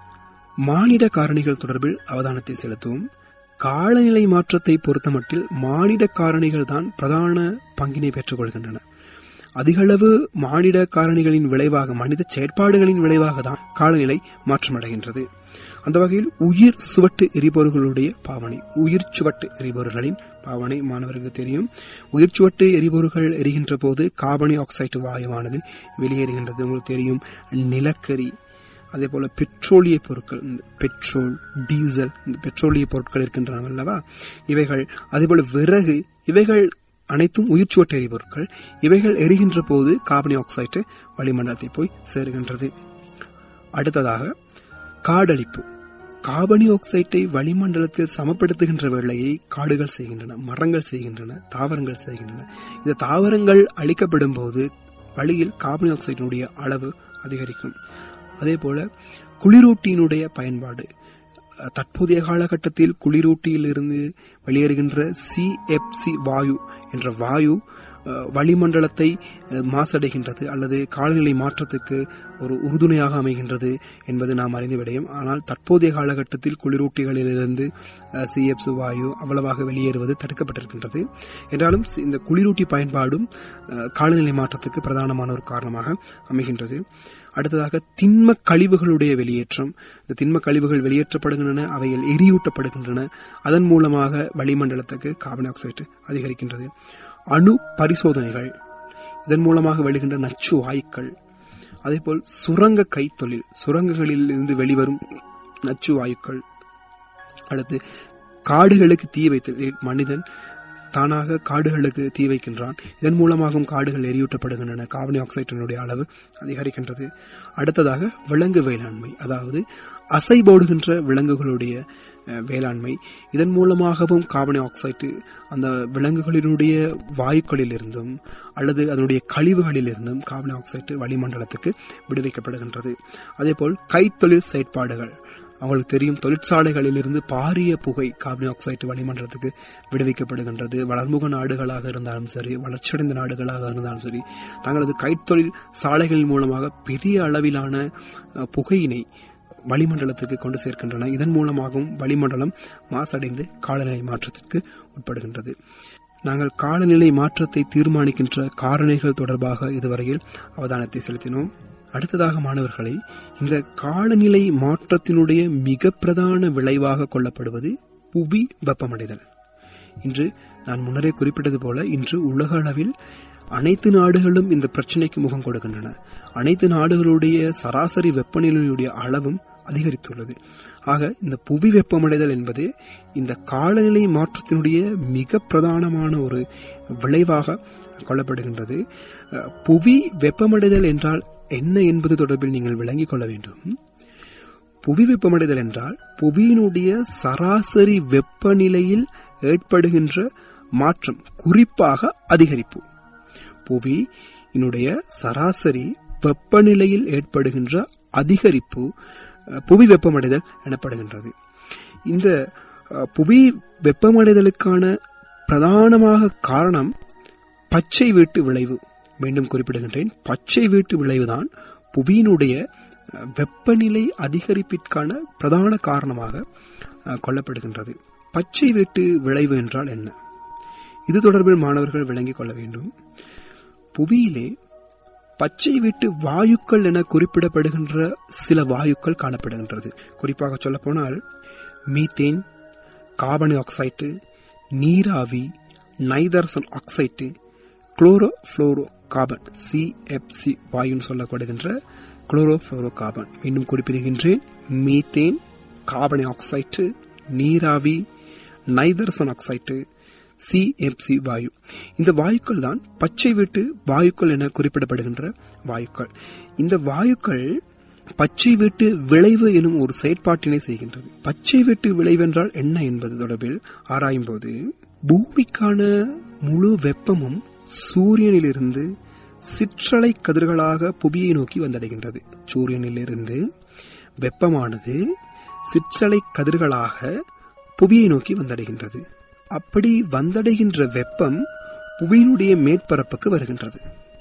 [SPEAKER 1] மானிட காரணிகள் தொடர்பில் அவதானத்தை செலுத்துவோம் காலநிலை மாற்றத்தை பொறுத்தமட்டில் மானிட காரணிகள் தான் பிரதான பங்கினை பெற்றுக் கொள்கின்றன அதிகளவு மானிட காரணிகளின் விளைவாக மனித செயற்பாடுகளின் விளைவாக தான் காலநிலை மாற்றமடைகின்றது அந்த வகையில் உயிர் சுவட்டு எரிபொருள்களுடைய பாவனை உயிர் சுவட்டு எரிபொருள்களின் பாவனை மாணவர்களுக்கு தெரியும் உயிர் சுவட்டு எரிபொருள்கள் எரிகின்ற போது கார்பனி ஆக்சைடு வாயுவானது வெளியேறுகின்றது உங்களுக்கு தெரியும் நிலக்கரி அதே போல பெட்ரோலிய பொருட்கள் பெட்ரோல் டீசல் இந்த பெட்ரோலிய பொருட்கள் இருக்கின்றன அல்லவா இவைகள் அதே போல விறகு இவைகள் அனைத்தும் உயிர்ச்சுவட்ட எரிபொருட்கள் இவைகள் எரிகின்ற போது கார்பனி ஆக்சைடு வளிமண்டலத்தை போய் சேருகின்றது அடுத்ததாக காடழிப்பு கார்பனி ஆக்சைட்டை வளிமண்டலத்தில் சமப்படுத்துகின்ற வேளையை காடுகள் செய்கின்றன மரங்கள் செய்கின்றன தாவரங்கள் செய்கின்றன இந்த தாவரங்கள் அழிக்கப்படும் போது வழியில் கார்பனி ஆக்சைடினுடைய அளவு அதிகரிக்கும் அதே போல குளிரூட்டியினுடைய பயன்பாடு அஹ், தற்போதைய காலகட்டத்தில் குளிரூட்டியில் இருந்து வெளியேறுகின்ற சிஎப்சி வாயு என்ற வாயு அஹ், வளிமண்டலத்தை அஹ், மாசடைகின்றது அல்லது காலநிலை மாற்றத்துக்கு ஒரு உறுதுணையாக அமைகின்றது என்பது நாம் அறிந்த விடயம் ஆனால் தற்போதைய காலகட்டத்தில் குளிரூட்டிகளிலிருந்து சிஎப்சி வாயு அவ்வளவாக வெளியேறுவது தடுக்கப்பட்டிருக்கின்றது என்றாலும் சி- இந்த குளிரூட்டி பயன்பாடும் அஹ், காலநிலை மாற்றத்துக்கு பிரதானமான ஒரு காரணமாக அமைகின்றது அடுத்ததாக திண்ம கழிவுகளுடைய வெளியேற்றம் இந்த திண்ம கழிவுகள் வெளியேற்றப்படுகின்றன அவைகள் எரியூட்டப்படுகின்றன அதன் மூலமாக வளிமண்டலத்துக்கு கார்பன் டை ஆக்சைடு அதிகரிக்கின்றது அணு பரிசோதனைகள் இதன் மூலமாக வெளிகின்ற நச்சு வாயுக்கள் அதேபோல் சுரங்க கைத்தொழில் சுரங்கங்களில் இருந்து வெளிவரும் நச்சு வாயுக்கள் அடுத்து காடுகளுக்கு தீ வைத்தல் ஏ- மனிதன் தானாக காடுகளுக்கு தீ வைக்கின்றான் இதன் மூலமாகவும் காடுகள் எரியூட்டப்படுகின்றன கார்பன் டை ஆக்சைடினுடைய அளவு அதிகரிக்கின்றது அடுத்ததாக விலங்கு வேளாண்மை அதாவது அசை போடுகின்ற விலங்குகளுடைய அஹ், வேளாண்மை இதன் மூலமாகவும் கார்பன் டை ஆக்சைடு அந்த விலங்குகளினுடைய வாயுக்களிலிருந்தும் அல்லது அதனுடைய கழிவுகளிலிருந்தும் கார்பன் டை ஆக்சைடு வளிமண்டலத்துக்கு விடுவிக்கப்படுகின்றது அதேபோல் கைத்தொழில் செயற்பாடுகள் அவங்களுக்கு தெரியும் தொழிற்சாலைகளிலிருந்து பாரிய புகை கார்பன் டை ஆக்சைடு வளிமண்டலத்துக்கு விடுவிக்கப்படுகின்றது வளர்முக நாடுகளாக இருந்தாலும் சரி வளர்ச்சியடைந்த நாடுகளாக இருந்தாலும் சரி தங்களது கைத்தொழில் சாலைகளின் மூலமாக பெரிய அளவிலான அஹ், புகையினை வளிமண்டலத்துக்கு கொண்டு சேர்க்கின்றன இதன் மூலமாகவும் வளிமண்டலம் மாசடைந்து காலநிலை மாற்றத்திற்கு உட்படுகின்றது நாங்கள் காலநிலை மாற்றத்தை தீர்மானிக்கின்ற காரணிகள் தொடர்பாக இதுவரையில் அவதானத்தை செலுத்தினோம் அடுத்ததாக மாணவர்களை இந்த காலநிலை மாற்றத்தினுடைய மிக பிரதான விளைவாக கொள்ளப்படுவது புவி வெப்பமடைதல் இன்று நான் முன்னரே குறிப்பிட்டது போல இன்று உலக அளவில் அனைத்து நாடுகளும் இந்த பிரச்சனைக்கு முகம் கொடுக்கின்றன அனைத்து நாடுகளுடைய சராசரி வெப்பநிலையுடைய அளவும் அதிகரித்துள்ளது ஆக இந்த புவி வெப்பமடைதல் என்பது இந்த காலநிலை மாற்றத்தினுடைய மிக பிரதானமான ஒரு விளைவாக கொள்ளப்படுகின்றது அஹ், புவி வெப்பமடைதல் என்றால் என்ன என்பது தொடர்பில் நீங்கள் விளங்கிக் கொள்ள வேண்டும் புவி வெப்பமடைதல் என்றால் புவியினுடைய சராசரி வெப்பநிலையில் ஏற்படுகின்ற மாற்றம் குறிப்பாக அதிகரிப்பு புவியினுடைய சராசரி வெப்பநிலையில் ஏற்படுகின்ற அதிகரிப்பு அஹ், புவி வெப்பமடைதல் எனப்படுகின்றது இந்த அஹ், புவி வெப்பமடைதலுக்கான பிரதானமாக காரணம் பச்சை வீட்டு விளைவு மீண்டும் குறிப்பிடுகின்றேன் பச்சை வீட்டு விளைவுதான் புவியினுடைய அஹ், வெப்பநிலை அதிகரிப்பிற்கான பிரதான காரணமாக அஹ், கொள்ளப்படுகின்றது பச்சை வீட்டு விளைவு என்றால் என்ன இது தொடர்பில் மாணவர்கள் விளங்கிக் கொள்ள வேண்டும் புவியிலே பச்சை வீட்டு வாயுக்கள் என குறிப்பிடப்படுகின்ற சில வாயுக்கள் காணப்படுகின்றது குறிப்பாக சொல்லப்போனால் மீத்தேன் கார்பன் ஆக்சைடு நீராவி nitrogen oxide chlorofluorocarbon CFC வாயுன்னு சொல்லப்படுகின்ற குளோரோ புளோரோ கார்பன் மீண்டும் குறிப்பிடுகின்றேன் மீத்தேன் கார்பன் ஆக்சைடு நீராவி நைதர்சன் ஆக்சைடு சிஎஃப்சி வாயு இந்த வாயுக்கள் தான் பச்சை வீட்டு வாயுக்கள் என குறிப்பிடப்படுகின்ற வாயுக்கள் இந்த வாயுக்கள் பச்சை வீட்டு விளைவு எனும் ஒரு செயற்பாட்டினை செய்கின்றது பச்சை வீட்டு விளைவு என்றால் என்ன என்பது தொடர்பில் ஆராயும் போது பூமிக்கான முழு வெப்பமும் சூரியனிலிருந்து சிற்றலை கதிர்களாக புவியை நோக்கி வந்தடைகின்றது சூரியனிலிருந்து வெப்பமானது சிற்றலை கதிர்களாக புவியை நோக்கி வந்தடைகின்றது அப்படி வந்தடைகின்ற வெப்பம் புவியினுடைய மேற்பரப்புக்கு வருகின்றது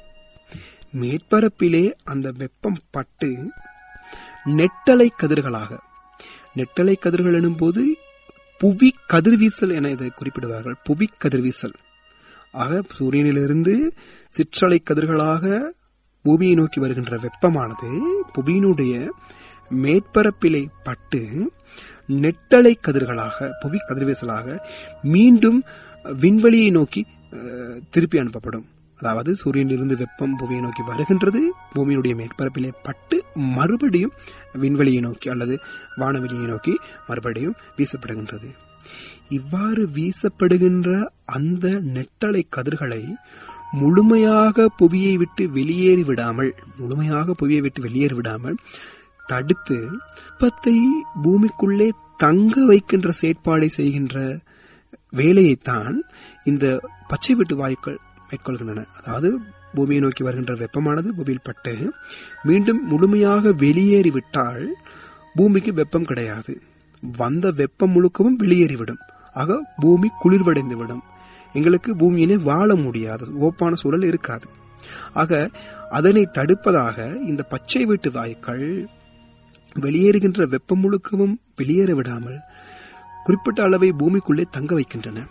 [SPEAKER 1] மேற்பரப்பிலே அந்த வெப்பம் பட்டு நெட்டலை கதிர்களாக நெட்டலை கதிர்கள் எனும்போது புவி கதிர்வீசல் என இதை குறிப்பிடுவார்கள் புவி கதிர்வீசல் ஆக சூரியனிலிருந்து சிற்றலை கதிர்களாக பூமியை நோக்கி வருகின்ற வெப்பமானது புவியினுடைய மேற்பரப்பிலே பட்டு நெட்டலை கதிர்களாக புவி கதிர்வீசலாக மீண்டும் விண்வெளியை நோக்கி அஹ், திருப்பி அனுப்பப்படும் அதாவது சூரியனிலிருந்து வெப்பம் புவியை நோக்கி வருகின்றது பூமியினுடைய மேற்பரப்பிலே பட்டு மறுபடியும் விண்வெளியை நோக்கி அல்லது வானவெளியை நோக்கி மறுபடியும் வீசப்படுகின்றது இவ்வாறு வீசப்படுகின்ற அந்த நெட்டலை கதிர்களை முழுமையாக புவியை விட்டு வெளியேறி விடாமல் முழுமையாக புவியை விட்டு வெளியேறி விடாமல் தடுத்து வெப்பத்தை பூமிக்குள்ளே தங்க வைக்கின்ற செயற்பாடை செய்கின்ற வேலையைத்தான் இந்த பச்சை வீட்டு வாயுக்கள் மேற்கொள்கின்றன அதாவது பூமியை நோக்கி வருகின்ற வெப்பமானது பூமியில் பட்டு மீண்டும் முழுமையாக வெளியேறிவிட்டால் பூமிக்கு வெப்பம் கிடையாது வந்த வெப்பம் முழுக்கவும் வெளியேறிவிடும் ஆக பூமி குளிர்வடைந்து விடும் எங்களுக்கு பூமியிலே வாழ முடியாது ஓப்பான சூழல் இருக்காது ஆக அதனை தடுப்பதாக இந்த பச்சை வீட்டு வாயுக்கள் வெளியேறுகின்ற வெப்பம் முழுக்கவும் வெளியேற விடாமல் குறிப்பிட்ட அளவை பூமிக்குள்ளே தங்க வைக்கின்றன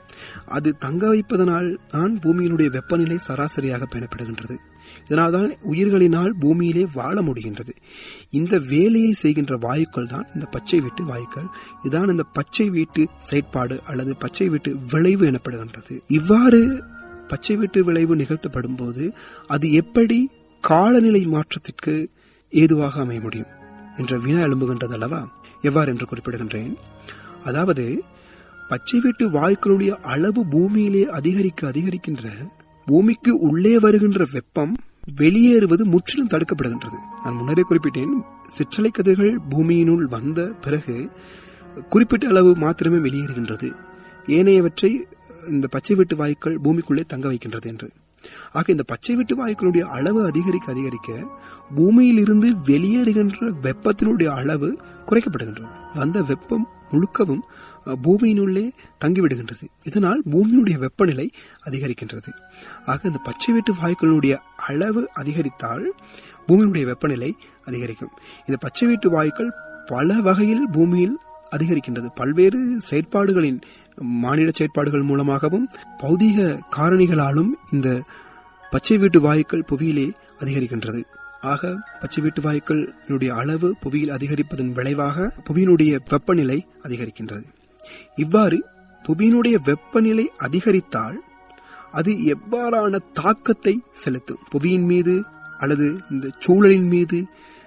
[SPEAKER 1] அது தங்க வைப்பதனால் தான் பூமியினுடைய வெப்பநிலை சராசரியாக பெறப்படுகின்றது இதனால்தான் உயிர்களினால் பூமியிலே வாழ முடிகின்றது இந்த வேலையை செய்கின்ற வாயுக்கள் தான் இந்த பச்சை வீட்டு வாயுக்கள் இதான் இந்த பச்சை வீட்டு செயற்பாடு அல்லது பச்சை வீட்டு விளைவு எனப்படுகின்றது இவ்வாறு பச்சை வீட்டு விளைவு நிகழ்த்தப்படும் போது அது எப்படி காலநிலை மாற்றத்திற்கு ஏதுவாக அமைய முடியும் என்ற வினா எழும்புகின்றது அல்லவா எவ்வாறு என்று குறிப்பிடுகின்றேன் அதாவது பச்சை வீட்டு வாயுக்களுடைய அளவு பூமியிலே அதிகரிக்க அதிகரிக்கின்ற பூமிக்கு உள்ளே வருகின்ற வெப்பம் வெளியேறுவது முற்றிலும் தடுக்கப்படுகின்றது நான் முன்னரே குறிப்பிட்டேன் சிற்றலை கதிர்கள் பூமியினுள் வந்த பிறகு குறிப்பிட்ட அளவு மாத்திரமே வெளியேறுகின்றது ஏனையவற்றை இந்த பச்சை வீட்டு வாயுக்கள் பூமிக்குள்ளே தங்க வைக்கின்றது என்று ஆக இந்த பச்சை வீட்டு வாயுக்களுடைய அளவு அதிகரிக்க அதிகரிக்க பூமியில் இருந்து வெளியேறுகின்ற வெப்பத்தினுடைய அளவு குறைக்கப்படுகின்றது வந்த வெப்பம் முழுக்கவும் பூமியினுள்ளே தங்கிவிடுகின்றது இதனால் பூமியினுடைய வெப்பநிலை அதிகரிக்கின்றது ஆக இந்த பச்சை வீட்டு வாயுக்களுடைய அளவு அதிகரித்தால் பூமியினுடைய வெப்பநிலை அதிகரிக்கும் இந்த பச்சை வீட்டு வாயுக்கள் பல வகையில் பூமியில் அதிகரிக்கின்றது பல்வேறு செயற்பாடுகளின் மாநில செயற்பாடுகள் மூலமாகவும் பௌதீக காரணிகளாலும் இந்த பச்சை வீட்டு வாயுக்கள் புவியிலே அதிகரிக்கின்றது ஆக பச்சை வீட்டு வாயுக்களுடைய அளவு புவியில் அதிகரிப்பதன் விளைவாக புவியினுடைய வெப்பநிலை அதிகரிக்கின்றது இவ்வாறு புவியினுடைய வெப்பநிலை அதிகரித்தால் அது எவ்வாறான தாக்கத்தை செலுத்தும் புவியின் மீது அல்லது இந்த சூழலின் மீது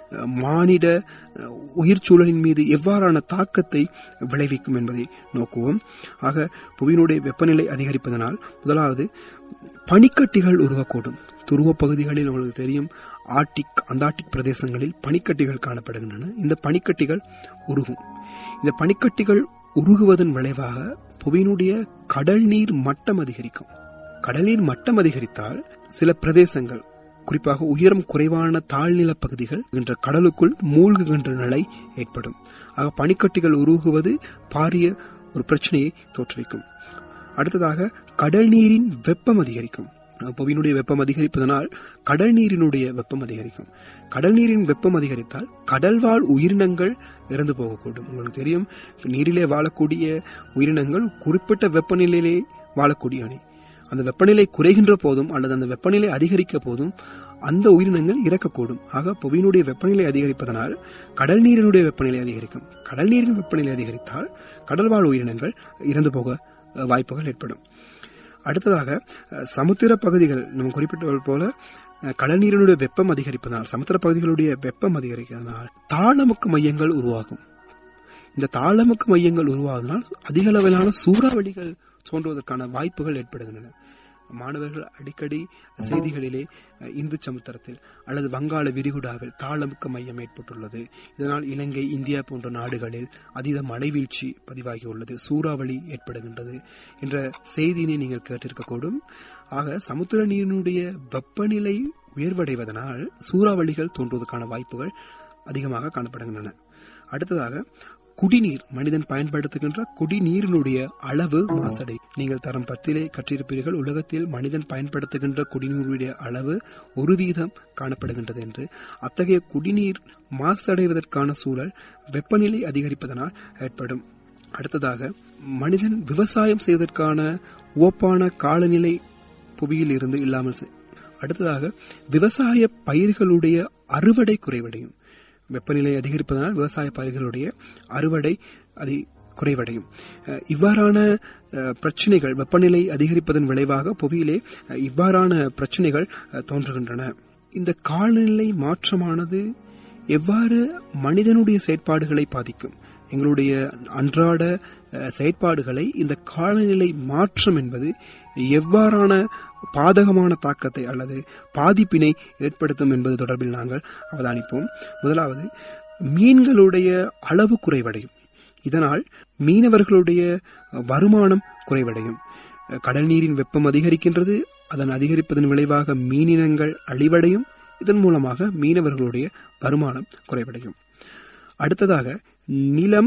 [SPEAKER 1] மானிட உயிர் சூழலின் மீது எவ்வாறான தாக்கத்தை விளைவிக்கும் என்பதை நோக்குவோம் ஆக புவியினுடைய வெப்பநிலை அதிகரிப்பதனால் முதலாவது பனிக்கட்டிகள் உருவக்கூடும் துருவ பகுதிகளில் உங்களுக்கு தெரியும் ஆர்டிக் அந்தார்டிக் பிரதேசங்களில் பனிக்கட்டிகள் காணப்படுகின்றன இந்த பனிக்கட்டிகள் உருகும் இந்த பனிக்கட்டிகள் உருகுவதன் விளைவாக புவியினுடைய கடல் நீர் மட்டம் அதிகரிக்கும் கடல் நீர் மட்டம் அதிகரித்தால் சில பிரதேசங்கள் குறிப்பாக உயரம் குறைவான தாழ்நில பகுதிகள் என்ற கடலுக்குள் மூழ்குகின்ற நிலை ஏற்படும் ஆக பனிக்கட்டிகள் உருகுவது பாரிய ஒரு பிரச்சனையை தோற்றுவிக்கும் அடுத்ததாக கடல் நீரின் வெப்பம் அதிகரிக்கும் புவியினுடைய வெப்பம் அதிகரிப்பதனால் கடல் நீரினுடைய வெப்பம் அதிகரிக்கும் கடல் நீரின் வெப்பம் அதிகரித்தால் கடல்வாழ் உயிரினங்கள் இறந்து போகக்கூடும் உங்களுக்கு தெரியும் நீரிலே வாழக்கூடிய உயிரினங்கள் குறிப்பிட்ட வெப்பநிலையிலே வாழக்கூடிய அணி அந்த வெப்பநிலை குறைகின்ற போதும் அல்லது அந்த வெப்பநிலை அதிகரிக்க போதும் அந்த உயிரினங்கள் இறக்கக்கூடும் ஆக புவியினுடைய வெப்பநிலை அதிகரிப்பதனால் கடல் நீரினுடைய வெப்பநிலை அதிகரிக்கும் கடல் நீரின் வெப்பநிலை அதிகரித்தால் கடல்வாழ் உயிரினங்கள் இறந்து போக வாய்ப்புகள் ஏற்படும் அடுத்ததாக சமுத்திர பகுதிகள் நம்ம குறிப்பிட்டது போல கடல் நீரினுடைய வெப்பம் அதிகரிப்பதனால் சமுத்திர பகுதிகளுடைய வெப்பம் அதிகரிக்கிறதுனால் தாளமுக்கு மையங்கள் உருவாகும் இந்த தாளமுக்கு மையங்கள் உருவாவதனால் அதிக அளவிலான சூறாவளிகள் தோன்றுவதற்கான வாய்ப்புகள் ஏற்படுகின்றன மாணவர்கள் அடிக்கடி செய்திகளிலே இந்து சமுத்திரத்தில் அல்லது வங்காள விரிகுடாவில் தாளமுக்க மையம் ஏற்பட்டுள்ளது இதனால் இலங்கை இந்தியா போன்ற நாடுகளில் அதீத மழைவீழ்ச்சி பதிவாகியுள்ளது சூறாவளி ஏற்படுகின்றது என்ற செய்தியினை நீங்கள் கேட்டிருக்கக்கூடும் ஆக சமுத்திர நீரினுடைய வெப்பநிலை உயர்வடைவதனால் சூறாவளிகள் தோன்றுவதற்கான வாய்ப்புகள் அதிகமாக காணப்படுகின்றன அடுத்ததாக குடிநீர் மனிதன் பயன்படுத்துகின்ற குடிநீரினுடைய அளவு மாசடை நீங்கள் தரம் பத்திலே கற்றிருப்பீர்கள் உலகத்தில் மனிதன் பயன்படுத்துகின்ற குடிநீருடைய அளவு ஒரு வீதம் காணப்படுகின்றது என்று அத்தகைய குடிநீர் மாசடைவதற்கான சூழல் வெப்பநிலை அதிகரிப்பதனால் ஏற்படும் அடுத்ததாக மனிதன் விவசாயம் செய்வதற்கான ஓப்பான காலநிலை புவியில் இருந்து இல்லாமல் அடுத்ததாக விவசாய பயிர்களுடைய அறுவடை குறைவடையும் வெப்பநிலை அதிகரிப்பதனால் விவசாய பயிர்களுடைய அறுவடை அது குறைவடையும் இவ்வாறான பிரச்சனைகள் வெப்பநிலை அதிகரிப்பதன் விளைவாக புவியிலே இவ்வாறான பிரச்சனைகள் தோன்றுகின்றன இந்த காலநிலை மாற்றமானது எவ்வாறு மனிதனுடைய செயற்பாடுகளை பாதிக்கும் எங்களுடைய அன்றாட செயற்பாடுகளை இந்த காலநிலை மாற்றம் என்பது எவ்வாறான பாதகமான தாக்கத்தை அல்லது பாதிப்பினை ஏற்படுத்தும் என்பது தொடர்பில் நாங்கள் அவதானிப்போம் முதலாவது மீன்களுடைய அளவு குறைவடையும் இதனால் மீனவர்களுடைய வருமானம் குறைவடையும் கடல் நீரின் வெப்பம் அதிகரிக்கின்றது அதன் அதிகரிப்பதன் விளைவாக மீனினங்கள் அழிவடையும் இதன் மூலமாக மீனவர்களுடைய வருமானம் குறைவடையும் அடுத்ததாக நிலம்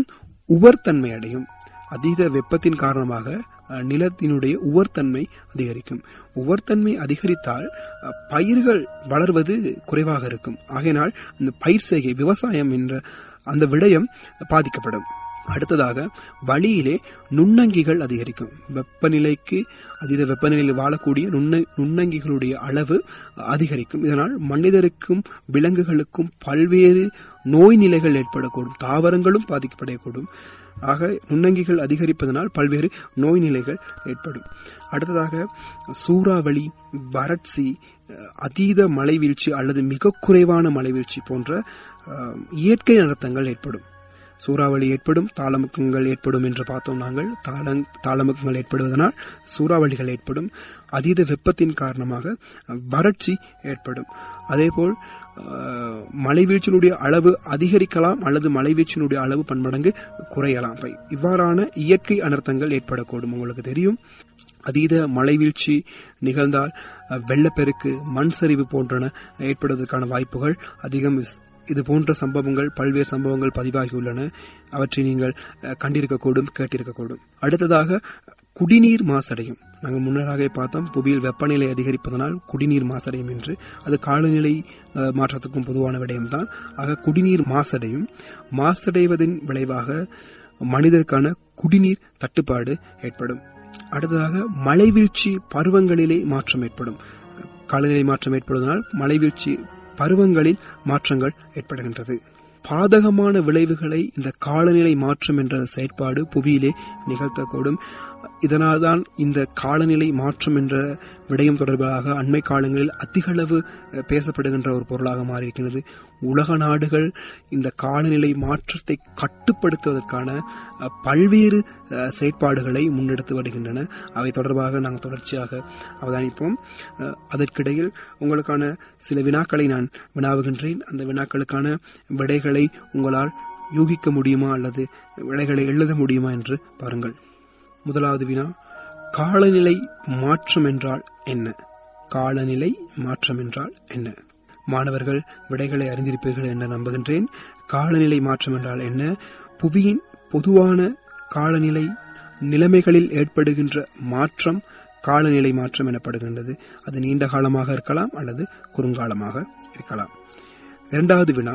[SPEAKER 1] உவர்த்தன்மை அடையும் அதீத வெப்பத்தின் காரணமாக அஹ், நிலத்தினுடைய உவர்த்தன்மை அதிகரிக்கும் உவர்த்தன்மை அதிகரித்தால் அஹ், பயிர்கள் வளர்வது குறைவாக இருக்கும் ஆகையினால் அந்த பயிர் செய்கை விவசாயம் என்ற அந்த விடயம் பாதிக்கப்படும் அடுத்ததாக வழியிலே நுண்ணங்கிகள் அதிகரிக்கும் வெப்பநிலைக்கு அதீத வெப்பநிலையில் வாழக்கூடிய நுண்ண நுண்ணங்கிகளுடைய அளவு அதிகரிக்கும் இதனால் மனிதருக்கும் விலங்குகளுக்கும் பல்வேறு நோய் நிலைகள் ஏற்படக்கூடும் தாவரங்களும் பாதிக்கப்படக்கூடும் ஆக நுண்ணங்கிகள் அதிகரிப்பதனால் பல்வேறு நோய் நிலைகள் ஏற்படும் அடுத்ததாக சூறாவளி வறட்சி அஹ், அதீத மழைவீழ்ச்சி அல்லது மிக குறைவான மழைவீழ்ச்சி போன்ற அஹ், இயற்கை அனர்த்தங்கள் ஏற்படும் சூறாவளி ஏற்படும் தாளமுக்கங்கள் ஏற்படும் என்று பார்த்தோம் நாங்கள் தாளங் தாளமுக்கங்கள் ஏற்படுவதனால் சூறாவளிகள் ஏற்படும் அதீத வெப்பத்தின் காரணமாக அஹ், வறட்சி ஏற்படும் அதேபோல் அஹ், மழைவீழ்ச்சியினுடைய அளவு அதிகரிக்கலாம் அல்லது மழைவீழ்ச்சியினுடைய அளவு பன்மடங்கு குறையலாம் இப்ப இவ்வாறான இயற்கை அனர்த்தங்கள் ஏற்படக்கூடும் உங்களுக்கு தெரியும் அதீத மழைவீழ்ச்சி நிகழ்ந்தால் அஹ், வெள்ளப்பெருக்கு மண் சரிவு போன்றன ஏற்படுவதற்கான வாய்ப்புகள் அதிகம் இஸ்- இது போன்ற சம்பவங்கள் பல்வேறு சம்பவங்கள் பதிவாகியுள்ளன அவற்றை நீங்கள் அஹ், கண்டிருக்கக்கூடும் கேட்டிருக்கக்கூடும் அடுத்ததாக குடிநீர் மாசடையும் நாங்கள் முன்னராக பார்த்தோம் புவியில் வெப்பநிலை அதிகரிப்பதனால் குடிநீர் மாசடையும் என்று அது காலநிலை அஹ், மாற்றத்துக்கும் பொதுவான விடயம்தான் ஆக குடிநீர் மாசடையும் மாசடைவதன் விளைவாக மனிதருக்கான குடிநீர் தட்டுப்பாடு ஏற்படும் அடுத்ததாக மழைவீழ்ச்சி பருவங்களிலே மாற்றம் ஏற்படும் காலநிலை மாற்றம் ஏற்படுவதனால் மழைவீழ்ச்சி பருவங்களில் மாற்றங்கள் ஏற்படுகின்றது பாதகமான விளைவுகளை இந்த காலநிலை மாற்றம் என்ற செயற்பாடு புவியிலே நிகழ்த்தக்கூடும் இதனால்தான் இந்த காலநிலை மாற்றம் என்ற விடயம் தொடர்பாக அண்மை காலங்களில் அதிக அளவு அஹ், பேசப்படுகின்ற ஒரு பொருளாக மாறியிருக்கிறது உலக நாடுகள் இந்த காலநிலை மாற்றத்தை கட்டுப்படுத்துவதற்கான அஹ், பல்வேறு அஹ், செயற்பாடுகளை முன்னெடுத்து வருகின்றன அவை தொடர்பாக நாங்கள் தொடர்ச்சியாக அவதானிப்போம் அஹ், அதற்கிடையில் உங்களுக்கான சில வினாக்களை நான் வினாவுகின்றேன் அந்த வினாக்களுக்கான விடைகளை உங்களால் யூகிக்க முடியுமா அல்லது விடைகளை எழுத முடியுமா என்று பாருங்கள் முதலாவது வினா காலநிலை மாற்றம் என்றால் என்ன காலநிலை மாற்றம் என்றால் என்ன மாணவர்கள் விடைகளை அறிந்திருப்பீர்கள் என்று நம்புகின்றேன் காலநிலை மாற்றம் என்றால் என்ன புவியின் பொதுவான காலநிலை நிலைமைகளில் ஏற்படுகின்ற மாற்றம் காலநிலை மாற்றம் எனப்படுகின்றது அது நீண்ட காலமாக இருக்கலாம் அல்லது குறுங்காலமாக இருக்கலாம் இரண்டாவது வினா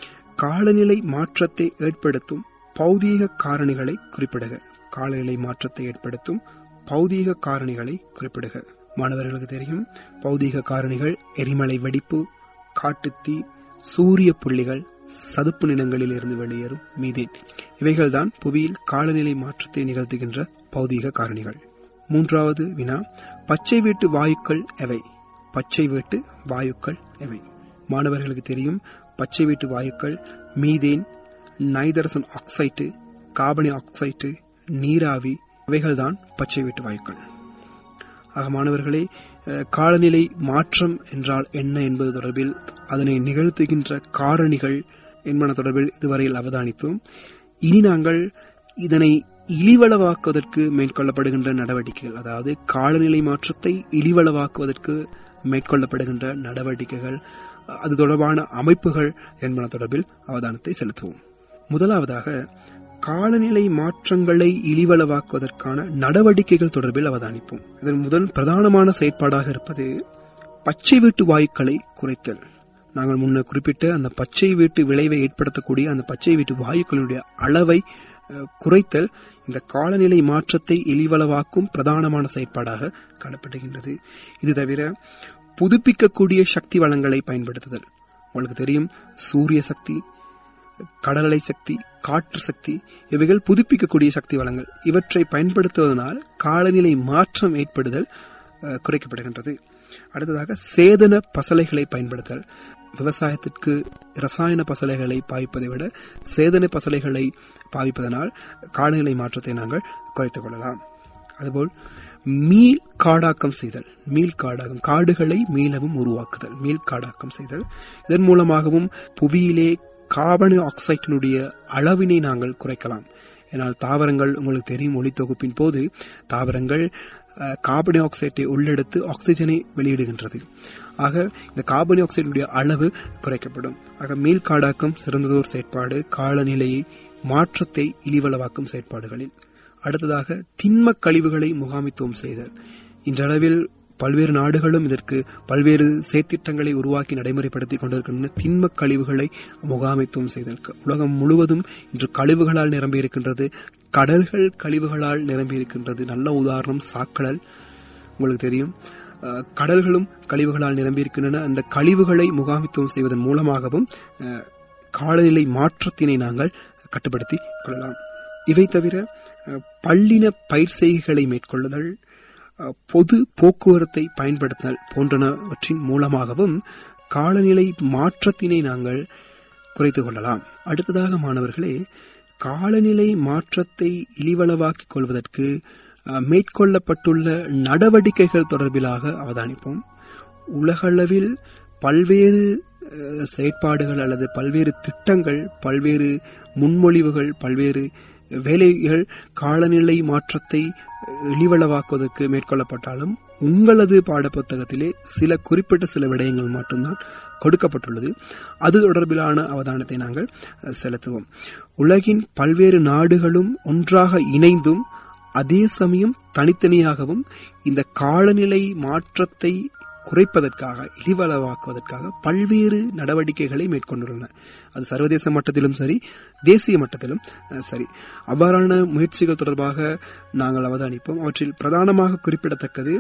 [SPEAKER 1] காலநிலை மாற்றத்தை ஏற்படுத்தும் பௌதீக காரணிகளை குறிப்பிடுக காலநிலை மாற்றத்தை ஏற்படுத்தும் பௌதீக காரணிகளை குறிப்பிடுக மாணவர்களுக்கு தெரியும் பௌதீக காரணிகள் எரிமலை வெடிப்பு காட்டுத்தீ சூரிய புள்ளிகள் சதுப்பு நிலங்களில் இருந்து வெளியேறும் மீதேன் இவைகள்தான் புவியில் காலநிலை மாற்றத்தை நிகழ்த்துகின்ற பௌதீக காரணிகள் மூன்றாவது வினா பச்சை வீட்டு வாயுக்கள் எவை பச்சை வீட்டு வாயுக்கள் எவை மாணவர்களுக்கு தெரியும் பச்சை வீட்டு வாயுக்கள் மீதேன் நைதரசன் ஆக்சைட்டு கார்பனி ஆக்சைட்டு நீராவி இவைகள்தான் பச்சை வீட்டு வாயுக்கள் ஆக மாணவர்களே அஹ், காலநிலை மாற்றம் என்றால் என்ன என்பது தொடர்பில் அதனை நிகழ்த்துகின்ற காரணிகள் என்பன தொடர்பில் இதுவரையில் அவதானித்தோம் இனி நாங்கள் இதனை இழிவளவாக்குவதற்கு மேற்கொள்ளப்படுகின்ற நடவடிக்கைகள் அதாவது காலநிலை மாற்றத்தை இழிவளவாக்குவதற்கு மேற்கொள்ளப்படுகின்ற நடவடிக்கைகள் அது தொடர்பான அமைப்புகள் என்பன தொடர்பில் அவதானத்தை செலுத்துவோம் முதலாவதாக காலநிலை மாற்றங்களை இழிவளவாக்குவதற்கான நடவடிக்கைகள் தொடர்பில் அவதானிப்போம் இதன் முதல் பிரதானமான செயற்பாடாக இருப்பது பச்சை வீட்டு வாயுக்களை குறைத்தல் நாங்கள் முன்னர் குறிப்பிட்ட அந்த பச்சை வீட்டு விளைவை ஏற்படுத்தக்கூடிய அந்த பச்சை வீட்டு வாயுக்களுடைய அளவை அஹ், குறைத்தல் இந்த காலநிலை மாற்றத்தை இழிவளவாக்கும் பிரதானமான செயற்பாடாக காணப்படுகின்றது இது தவிர புதுப்பிக்கக்கூடிய சக்தி வளங்களை பயன்படுத்துதல் உங்களுக்கு தெரியும் சூரிய சக்தி கடலலை சக்தி காற்று சக்தி இவைகள் புதுப்பிக்கக்கூடிய சக்தி வளங்கள் இவற்றை பயன்படுத்துவதனால் காலநிலை மாற்றம் ஏற்படுதல் அஹ், குறைக்கப்படுகின்றது அடுத்ததாக சேதன பசலைகளை பயன்படுத்தல் விவசாயத்திற்கு ரசாயன பசலைகளை பாவிப்பதை விட சேதன பசலைகளை பாவிப்பதனால் காலநிலை மாற்றத்தை நாங்கள் குறைத்துக் கொள்ளலாம் அதுபோல் மீள் காடாக்கம் செய்தல் மீள் காடாக்கம் காடுகளை மீளவும் உருவாக்குதல் மீள் காடாக்கம் செய்தல் இதன் மூலமாகவும் புவியிலே கார்பன் ஆக்சைட்டினுடைய அளவினை நாங்கள் குறைக்கலாம் ஏனால் தாவரங்கள் உங்களுக்கு தெரியும் ஒளி தொகுப்பின் போது தாவரங்கள் அஹ், கார்பன் டை ஆக்சைடை உள்ளெடுத்து ஆக்சிஜனை வெளியிடுகின்றது ஆக இந்த கார்பன் டை ஆக்சைடுடைய அளவு குறைக்கப்படும் ஆக மீள் காடாக்கம் சிறந்ததோர் செயற்பாடு காலநிலையை மாற்றத்தை இழிவளவாக்கும் செயற்பாடுகளில் அடுத்ததாக திண்மக் கழிவுகளை முகாமித்துவம் செய்தல் இன்றளவில் பல்வேறு நாடுகளும் இதற்கு பல்வேறு செயற்திட்டங்களை உருவாக்கி நடைமுறைப்படுத்திக் கொண்டிருக்கின்றன திண்மக் கழிவுகளை முகாமைத்துவம் செய்தல் உலகம் முழுவதும் இன்று கழிவுகளால் நிரம்பி இருக்கின்றது கடல்கள் கழிவுகளால் நிரம்பி இருக்கின்றது நல்ல உதாரணம் சாக்கடல் உங்களுக்கு தெரியும் அஹ், கடல்களும் கழிவுகளால் நிரம்பி இருக்கின்றன அந்த கழிவுகளை முகாமித்துவம் செய்வதன் மூலமாகவும் அஹ், காலநிலை மாற்றத்தினை நாங்கள் கட்டுப்படுத்திக் கொள்ளலாம் இவை தவிர அஹ், பல்லின பயிர் செய்கைகளை மேற்கொள்ளுதல் அஹ், பொது போக்குவரத்தை பயன்படுத்துதல் போன்றனவற்றின் மூலமாகவும் காலநிலை மாற்றத்தினை நாங்கள் குறைத்துக் கொள்ளலாம் அடுத்ததாக மாணவர்களே காலநிலை மாற்றத்தை இழிவளவாக்கிக் கொள்வதற்கு அஹ், மேற்கொள்ளப்பட்டுள்ள நடவடிக்கைகள் தொடர்பிலாக அவதானிப்போம் உலகளவில் பல்வேறு அஹ், செயற்பாடுகள் அல்லது பல்வேறு திட்டங்கள் பல்வேறு முன்மொழிவுகள் பல்வேறு வேலைகள் காலநிலை மாற்றத்தை இழிவளவாக்குவதற்கு மேற்கொள்ளப்பட்டாலும் உங்களது பாடப்புத்தகத்திலே சில குறிப்பிட்ட சில விடயங்கள் மட்டும்தான் கொடுக்கப்பட்டுள்ளது அது தொடர்பிலான அவதானத்தை நாங்கள் அஹ், செலுத்துவோம் உலகின் பல்வேறு நாடுகளும் ஒன்றாக இணைந்தும் அதே சமயம் தனித்தனியாகவும் இந்த காலநிலை மாற்றத்தை குறைப்பதற்காக இழிவளவாக்குவதற்காக பல்வேறு நடவடிக்கைகளை மேற்கொண்டுள்ளன அது சர்வதேச மட்டத்திலும் சரி தேசிய மட்டத்திலும் அஹ், சரி அவ்வாறான முயற்சிகள் தொடர்பாக நாங்கள் அவதானிப்போம் அவற்றில் பிரதானமாக குறிப்பிடத்தக்கது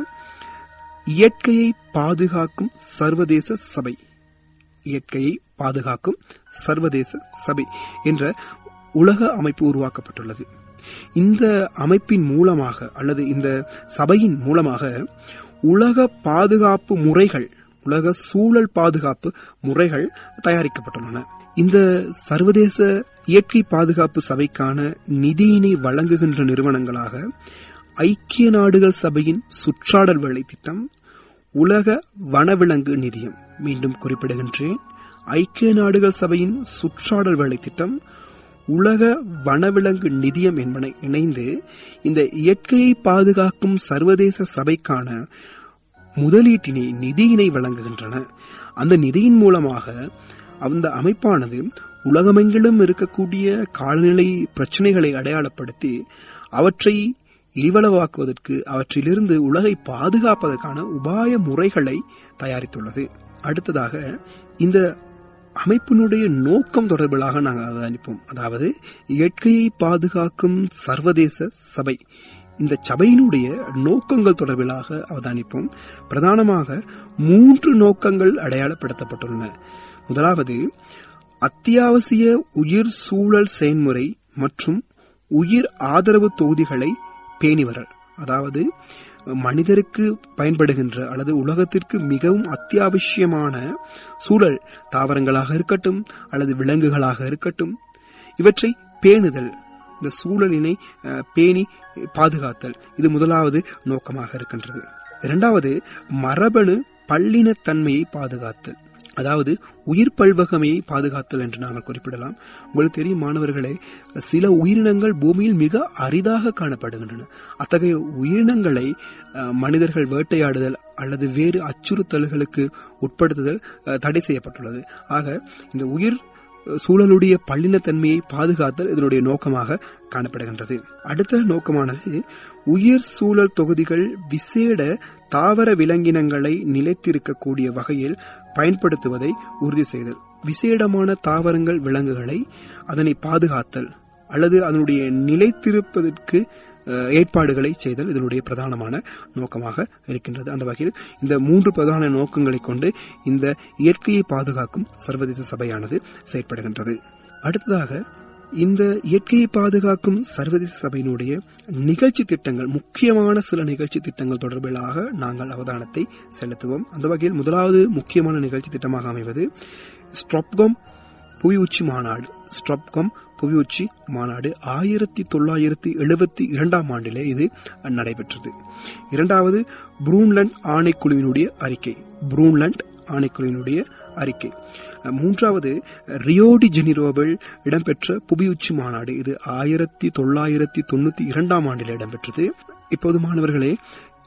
[SPEAKER 1] இயற்கையை பாதுகாக்கும் சர்வதேச சபை இயற்கையை பாதுகாக்கும் சர்வதேச சபை என்ற உலக அமைப்பு உருவாக்கப்பட்டுள்ளது இந்த அமைப்பின் மூலமாக அல்லது இந்த சபையின் மூலமாக உலக பாதுகாப்பு முறைகள் உலக சூழல் பாதுகாப்பு முறைகள் தயாரிக்கப்பட்டுள்ளன இந்த சர்வதேச இயற்கை பாதுகாப்பு சபைக்கான நிதியினை வழங்குகின்ற நிறுவனங்களாக ஐக்கிய நாடுகள் சபையின் சுற்றாடல் வேலை திட்டம் உலக வனவிலங்கு நிதியம் மீண்டும் குறிப்பிடுகின்றேன் ஐக்கிய நாடுகள் சபையின் சுற்றாடல் வேலை திட்டம் உலக வனவிலங்கு நிதியம் என்பன இணைந்து இந்த இயற்கையை பாதுகாக்கும் சர்வதேச சபைக்கான முதலீட்டினை நிதியினை வழங்குகின்றன அந்த நிதியின் மூலமாக அந்த அமைப்பானது உலகமெங்கிலும் இருக்கக்கூடிய காலநிலை பிரச்சனைகளை அடையாளப்படுத்தி அவற்றை இழிவளவாக்குவதற்கு அவற்றிலிருந்து உலகை பாதுகாப்பதற்கான உபாய முறைகளை தயாரித்துள்ளது அடுத்ததாக இந்த அமைப்பினுடைய நோக்கம் தொடர்பிலாக நாங்கள் அவதானிப்போம் அதாவது இயற்கையை பாதுகாக்கும் சர்வதேச சபை இந்த சபையினுடைய நோக்கங்கள் தொடர்பிலாக அவதானிப்போம் பிரதானமாக மூன்று நோக்கங்கள் அடையாளப்படுத்தப்பட்டுள்ளன முதலாவது அத்தியாவசிய உயிர் சூழல் செயல்முறை மற்றும் உயிர் ஆதரவு தொகுதிகளை பேணிவரல் அதாவது மனிதருக்கு பயன்படுகின்ற அல்லது உலகத்திற்கு மிகவும் அத்தியாவசியமான சூழல் தாவரங்களாக இருக்கட்டும் அல்லது விலங்குகளாக இருக்கட்டும் இவற்றை பேணுதல் இந்த சூழலினை அஹ், பேணி பாதுகாத்தல் இது முதலாவது நோக்கமாக இருக்கின்றது இரண்டாவது மரபணு பல்லினத்தன்மையை பாதுகாத்தல் அதாவது உயிர் பல்வகமையை பாதுகாத்தல் என்று நாங்கள் குறிப்பிடலாம் உங்களுக்கு தெரியும் மாணவர்களே சில உயிரினங்கள் பூமியில் மிக அரிதாக காணப்படுகின்றன அத்தகைய உயிரினங்களை அஹ், மனிதர்கள் வேட்டையாடுதல் அல்லது வேறு அச்சுறுத்தல்களுக்கு உட்படுத்துதல் அஹ், தடை செய்யப்பட்டுள்ளது ஆக இந்த உயிர் சூழலுடைய பல்லினத்தன்மையை பாதுகாத்தல் இதனுடைய நோக்கமாக காணப்படுகின்றது அடுத்த நோக்கமானது உயிர் சூழல் தொகுதிகள் விசேட தாவர விலங்கினங்களை நிலைத்திருக்கக்கூடிய வகையில் பயன்படுத்துவதை உறுதி செய்தல் விசேடமான தாவரங்கள் விலங்குகளை அதனை பாதுகாத்தல் அல்லது அதனுடைய நிலைத்திருப்பதற்கு அஹ், ஏற்பாடுகளை செய்தல் இதனுடைய பிரதானமான நோக்கமாக இருக்கின்றது அந்த வகையில் இந்த மூன்று பிரதான நோக்கங்களை கொண்டு இந்த இயற்கையை பாதுகாக்கும் சர்வதேச சபையானது செயற்படுகின்றது அடுத்ததாக இந்த இயற்கையை பாதுகாக்கும் சர்வதேச சபையினுடைய நிகழ்ச்சி திட்டங்கள் முக்கியமான சில நிகழ்ச்சி திட்டங்கள் தொடர்பிலாக நாங்கள் அவதானத்தை செலுத்துவோம் அந்த வகையில் முதலாவது முக்கியமான நிகழ்ச்சி திட்டமாக அமைவது ஸ்ட்ராப்காம் புவி உச்சி மாநாடு ஸ்ட்ராப்காம் புவி உச்சி மாநாடு ஆயிரத்தி தொள்ளாயிரத்தி எழுபத்தி இரண்டாம் ஆண்டிலே இது நடைபெற்றது இரண்டாவது புரூன்லண்ட் ஆணைக்குழுவினுடைய அறிக்கை புரூன்லண்ட் ஆணைக்குழுவினுடைய அறிக்கை மூன்றாவது ரியோடி ஜெனிரோவில் இடம்பெற்ற புவி உச்சி மாநாடு இது ஆயிரத்தி தொள்ளாயிரத்தி தொண்ணூத்தி இரண்டாம் ஆண்டில் இடம்பெற்றது இப்போது மாணவர்களே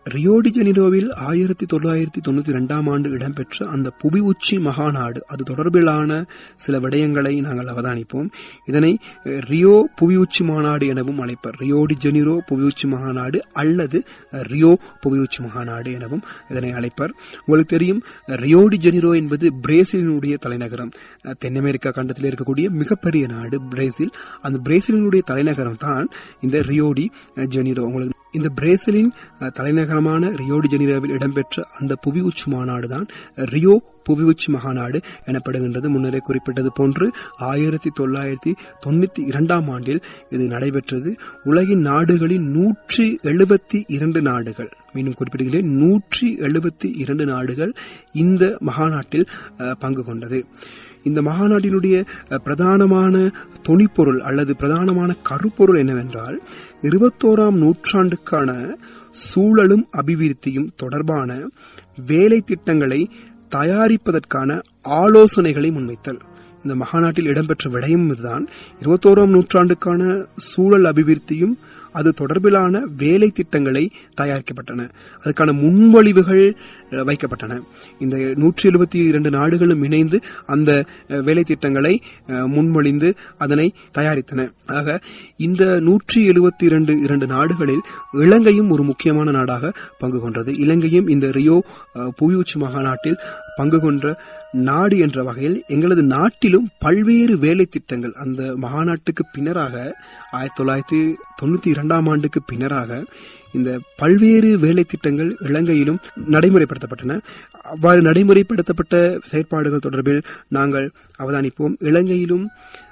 [SPEAKER 1] ரியோடி ஜெனிரோவில் ஆயிரத்தி தொள்ளாயிரத்தி தொண்ணூத்தி இரண்டாம் ஆண்டு இடம்பெற்ற அந்த புவி உச்சி மகாநாடு அது தொடர்பிலான சில விடயங்களை நாங்கள் அவதானிப்போம் இதனை அஹ், ரியோ புவி உச்சி மாநாடு எனவும் அழைப்பர் ரியோடி ஜெனிரோ புவி உச்சி மகாநாடு அல்லது அஹ், ரியோ புவி உச்சி மகாநாடு எனவும் இதனை அழைப்பர் உங்களுக்கு தெரியும் அஹ், ரியோடி ஜெனிரோ என்பது பிரேசிலினுடைய தலைநகரம் அஹ், தென் அமெரிக்கா கண்டத்தில் இருக்கக்கூடிய மிகப்பெரிய நாடு பிரேசில் அந்த பிரேசிலினுடைய தலைநகரம் தான் இந்த ரியோடி அஹ், ஜெனிரோ உங்களுக்கு இந்த பிரேசிலின் அஹ், தலைநகரமான ரியோடி ஜெனிரோவில் இடம்பெற்ற அந்த புவி உச்சி மாநாடு தான் ரியோ புவி உச்சி மகாநாடு எனப்படுகின்றது முன்னரே குறிப்பிட்டது போன்று ஆயிரத்தி தொள்ளாயிரத்தி தொண்ணூத்தி இரண்டாம் ஆண்டில் இது நடைபெற்றது உலகின் நாடுகளின் நூற்றி எழுபத்தி இரண்டு நாடுகள் மீண்டும் குறிப்பிடுகிறேன் நூற்றி எழுபத்தி இரண்டு நாடுகள் இந்த மகாநாட்டில் அஹ், பங்கு கொண்டது இந்த மகாநாட்டினுடைய அஹ், பிரதானமான தொனிப்பொருள் அல்லது பிரதானமான கருப்பொருள் என்னவென்றால் இருபத்தோராம் நூற்றாண்டுக்கான சூழலும் அபிவிருத்தியும் தொடர்பான வேலை திட்டங்களை தயாரிப்பதற்கான ஆலோசனைகளை முன்வைத்தல் இந்த மகாநாட்டில் இடம்பெற்ற விடயம் இதுதான் இருபத்தோராம் நூற்றாண்டுக்கான சூழல் அபிவிருத்தியும் அது தொடர்பிலான வேலை திட்டங்களை தயாரிக்கப்பட்டன அதுக்கான முன்மொழிவுகள் அஹ், வைக்கப்பட்டன இந்த நூற்றி எழுபத்தி இரண்டு நாடுகளும் இணைந்து அந்த அஹ், வேலை திட்டங்களை அஹ், முன்மொழிந்து அதனை தயாரித்தன ஆக இந்த நூற்றி எழுபத்தி இரண்டு இரண்டு நாடுகளில் இலங்கையும் ஒரு முக்கியமான நாடாக பங்கு கொண்டது இலங்கையும் இந்த ரியோ அஹ், புவியுச்சி மகாநாட்டில் பங்கு கொன்ற நாடு என்ற வகையில் எங்களது நாட்டிலும் பல்வேறு வேலை திட்டங்கள் அந்த மகாநாட்டுக்கு பின்னராக ஆயிரத்தி தொள்ளாயிரத்தி தொண்ணூத்தி இரண்டாம் ஆண்டுக்கு பின்னராக இந்த பல்வேறு வேலை திட்டங்கள் இலங்கையிலும் நடைமுறைப்படுத்தப்பட்டன அவ்வாறு நடைமுறைப்படுத்தப்பட்ட செயற்பாடுகள் தொடர்பில் நாங்கள் அவதானிப்போம் இலங்கையிலும்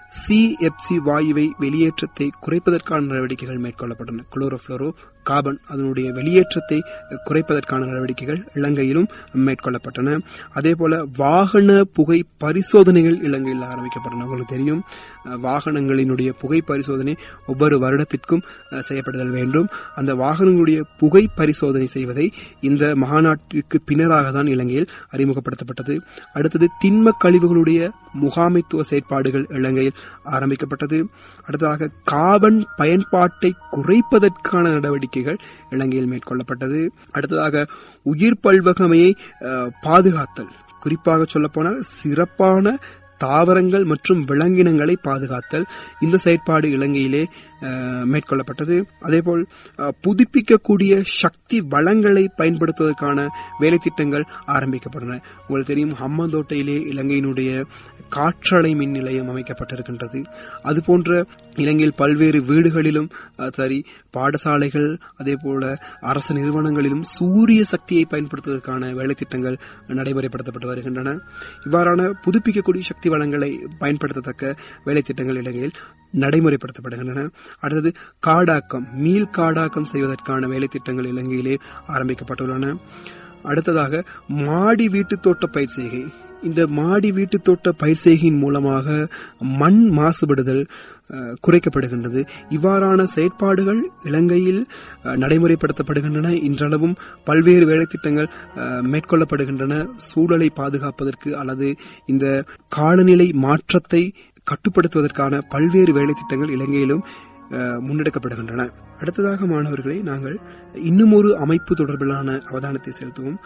[SPEAKER 1] சிஎப்சி வாயுவை வெளியேற்றத்தை குறைப்பதற்கான நடவடிக்கைகள் மேற்கொள்ளப்பட்டன குளோரோஃப்ளோரோ கார்பன் அதனுடைய வெளியேற்றத்தை குறைப்பதற்கான நடவடிக்கைகள் இலங்கையிலும் மேற்கொள்ளப்பட்டன அதேபோல வாகன புகை பரிசோதனைகள் இலங்கையில் ஆரம்பிக்கப்பட்டன உங்களுக்கு தெரியும் அஹ், வாகனங்களினுடைய புகை பரிசோதனை ஒவ்வொரு வருடத்திற்கும் அஹ், செய்யப்படுதல் வேண்டும் அந்த வாகனங்களுடைய புகை பரிசோதனை செய்வதை இந்த மகாநாட்டிற்கு பின்னராக தான் இலங்கையில் அறிமுகப்படுத்தப்பட்டது அடுத்தது திண்ம கழிவுகளுடைய முகாமைத்துவ செயற்பாடுகள் இலங்கையில் ஆரம்பிக்கப்பட்டது அடுத்ததாக கார்பன் பயன்பாட்டை குறைப்பதற்கான நடவடிக்கைகள் இலங்கையில் மேற்கொள்ளப்பட்டது அடுத்ததாக உயிர் பல்வகமையை அஹ், பாதுகாத்தல் குறிப்பாக சொல்லப்போனால் சிறப்பான தாவரங்கள் மற்றும் விலங்கினங்களை பாதுகாத்தல் இந்த செயற்பாடு இலங்கையிலே அஹ், மேற்கொள்ளப்பட்டது அதேபோல் அஹ், புதுப்பிக்கக்கூடிய சக்தி வளங்களை பயன்படுத்துவதற்கான வேலை திட்டங்கள் ஆரம்பிக்கப்பட்டன உங்களுக்கு தெரியும் ஹம்மந்தோட்டையிலே இலங்கையினுடைய காற்றலை மின் நிலையம் அமைக்கப்பட்டிருக்கின்றது அதுபோன்ற இலங்கையில் பல்வேறு வீடுகளிலும் அஹ், சரி பாடசாலைகள் அதே போல அரசு நிறுவனங்களிலும் சூரிய சக்தியை பயன்படுத்துவதற்கான வேலை திட்டங்கள் நடைமுறைப்படுத்தப்பட்டு வருகின்றன இவ்வாறான புதுப்பிக்கக்கூடிய சக்தி வளங்களை பயன்படுத்தத்தக்க வேலை திட்டங்கள் இலங்கையில் நடைமுறைப்படுத்தப்படுகின்றன அடுத்தது காடாக்கம் மீள் காடாக்கம் செய்வதற்கான வேலை திட்டங்கள் இலங்கையிலே ஆரம்பிக்கப்பட்டுள்ளன அடுத்ததாக மாடி வீட்டு தோட்ட பயிர் செய்கை இந்த மாடி வீட்டு தோட்ட பயிர் செய்கையின் மூலமாக மண் மாசுபடுதல் அஹ், குறைக்கப்படுகின்றது இவ்வாறான செயற்பாடுகள் இலங்கையில் அஹ், நடைமுறைப்படுத்தப்படுகின்றன இன்றளவும் பல்வேறு வேலைத்திட்டங்கள் அஹ், மேற்கொள்ளப்படுகின்றன சூழலை பாதுகாப்பதற்கு அல்லது இந்த காலநிலை மாற்றத்தை கட்டுப்படுத்துவதற்கான பல்வேறு வேலைத்திட்டங்கள் இலங்கையிலும் அஹ், முன்னெடுக்கப்படுகின்றன அடுத்ததாக மாணவர்களே நாங்கள் இன்னும் ஒரு அமைப்பு தொடர்பிலான அவதானத்தை செலுத்துவோம்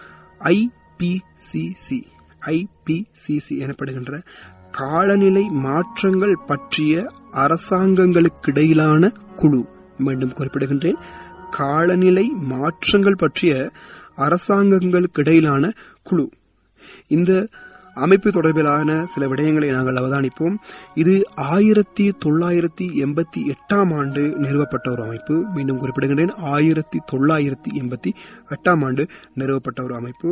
[SPEAKER 1] ஐபிசிசி ஐபிசிசி எனப்படுகின்ற காலநிலை மாற்றங்கள் பற்றிய அரசாங்கங்களுக்கிடையிலான குழு மீண்டும் குறிப்பிடுகின்றேன் காலநிலை மாற்றங்கள் பற்றிய அரசாங்கங்களுக்கிடையிலான குழு இந்த அமைப்பு தொடர்பிலான சில விடயங்களை நாங்கள் அவதானிப்போம் இது ஆயிரத்தி தொள்ளாயிரத்தி எண்பத்தி எட்டாம் ஆண்டு நிறுவப்பட்ட ஒரு அமைப்பு மீண்டும் குறிப்பிடுகின்றேன் ஆயிரத்தி தொள்ளாயிரத்தி எண்பத்தி எட்டாம் ஆண்டு நிறுவப்பட்ட ஒரு அமைப்பு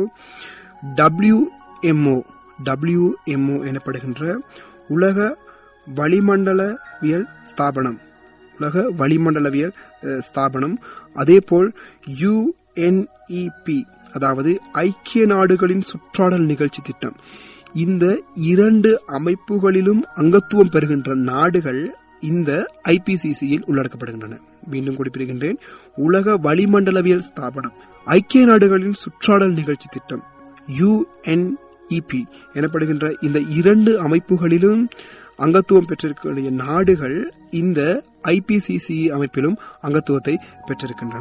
[SPEAKER 1] WMO WMO எனப்படுகின்ற உலக வளிமண்டலவியல் ஸ்தாபனம் உலக வளிமண்டலவியல் அஹ், ஸ்தாபனம் அதேபோல் யுஎன்இபி அதாவது ஐக்கிய நாடுகளின் சுற்றாடல் நிகழ்ச்சி திட்டம் இந்த இரண்டு அமைப்புகளிலும் அங்கத்துவம் பெறுகின்ற நாடுகள் இந்த ஐபிசிசியில் உள்ளடக்கப்படுகின்றன மீண்டும் குறிப்பிடுகின்றேன் உலக வளிமண்டலவியல் ஸ்தாபனம் ஐக்கிய நாடுகளின் சுற்றாடல் நிகழ்ச்சி திட்டம் யுஎன்இபி எனப்படுகின்ற இந்த இரண்டு அமைப்புகளிலும் அங்கத்துவம் பெற்றிருக்கக்கூடிய நாடுகள் இந்த ஐபிசிசி அமைப்பிலும் அங்கத்துவத்தை பெற்றிருக்கின்றன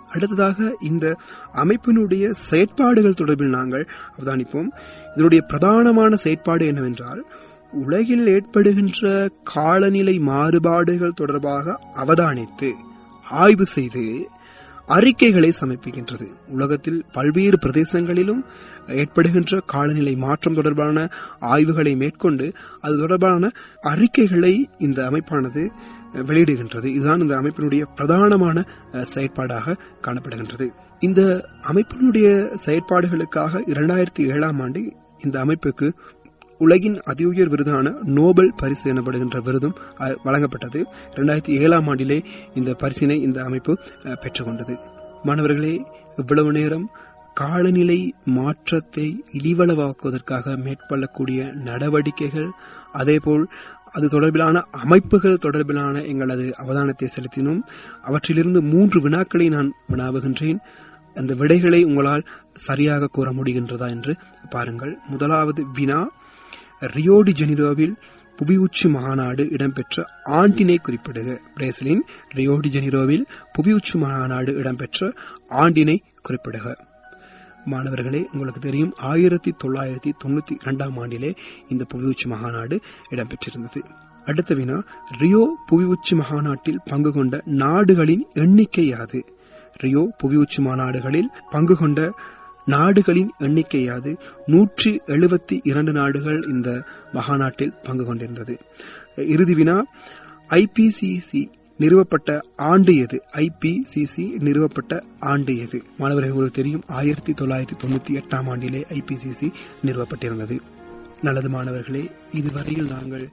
[SPEAKER 1] அடுத்ததாக இந்த அமைப்பினுடைய செயற்பாடுகள் தொடர்பில் நாங்கள் அவதானிப்போம் இதனுடைய பிரதானமான செயற்பாடு என்னவென்றால் உலகில் ஏற்படுகின்ற காலநிலை மாறுபாடுகள் தொடர்பாக அவதானித்து ஆய்வு செய்து அறிக்கைகளை சமர்ப்பிக்கின்றது உலகத்தில் பல்வேறு பிரதேசங்களிலும் ஏற்படுகின்ற காலநிலை மாற்றம் தொடர்பான ஆய்வுகளை மேற்கொண்டு அது தொடர்பான அறிக்கைகளை இந்த அமைப்பானது வெளியிடுகின்றது இதுதான் இந்த அமைப்பினுடைய பிரதானமான அஹ், செயற்பாடாக காணப்படுகின்றது இந்த அமைப்பினுடைய செயற்பாடுகளுக்காக இரண்டாயிரத்தி ஏழாம் ஆண்டு இந்த அமைப்புக்கு உலகின் அதிஉயர் விருதான நோபல் பரிசு எனப்படுகின்ற விருதும் அஹ், வழங்கப்பட்டது இரண்டாயிரத்தி ஏழாம் ஆண்டிலே இந்த பரிசினை இந்த அமைப்பு அஹ், பெற்றுக்கொண்டது மாணவர்களே இவ்வளவு நேரம் காலநிலை மாற்றத்தை இழிவளவாக்குவதற்காக மேற்கொள்ளக்கூடிய நடவடிக்கைகள் அதேபோல் அது தொடர்பிலான அமைப்புகள் தொடர்பிலான எங்களது அவதானத்தை செலுத்தினோம் அவற்றிலிருந்து மூன்று வினாக்களை நான் வினாவுகின்றேன் அந்த விடைகளை உங்களால் சரியாக கூற முடிகின்றதா என்று பாருங்கள் முதலாவது வினா ரியோடி ஜெனிரோவில் புவியுச்சி மாநாடு இடம்பெற்ற ஆண்டினை குறிப்பிடுக பிரேசிலின் ரியோடி ஜெனிரோவில் புவியுச்சி மாநாடு இடம்பெற்ற ஆண்டினை குறிப்பிடுக மாணவர்களே உங்களுக்கு தெரியும் ஆயிரத்தி தொள்ளாயிரத்தி தொண்ணூத்தி இரண்டாம் ஆண்டிலே இந்த புவியுச்சி மகாநாடு இடம்பெற்றிருந்தது அடுத்த வினா ரியோ புவியுச்சி மகாநாட்டில் பங்கு கொண்ட நாடுகளின் எண்ணிக்கை யாது ரியோ புவியுச்சி மாநாடுகளில் பங்கு கொண்ட நாடுகளின் எண்ணிக்கை யாது நூற்றி எழுபத்தி இரண்டு நாடுகள் இந்த மகாநாட்டில் பங்கு கொண்டிருந்தது இறுதி வினா ஐபிசிசி நிறுவப்பட்ட ஆண்டு எது ஐபிசிசி நிறுவப்பட்ட ஆண்டு எது மாணவர்கள் உங்களுக்கு தெரியும் ஆயிரத்தி தொள்ளாயிரத்தி தொண்ணூத்தி எட்டாம் ஆண்டிலே ஐபிசிசி நிறுவப்பட்டிருந்தது நல்லது மாணவர்களே இதுவரையில் நாங்கள்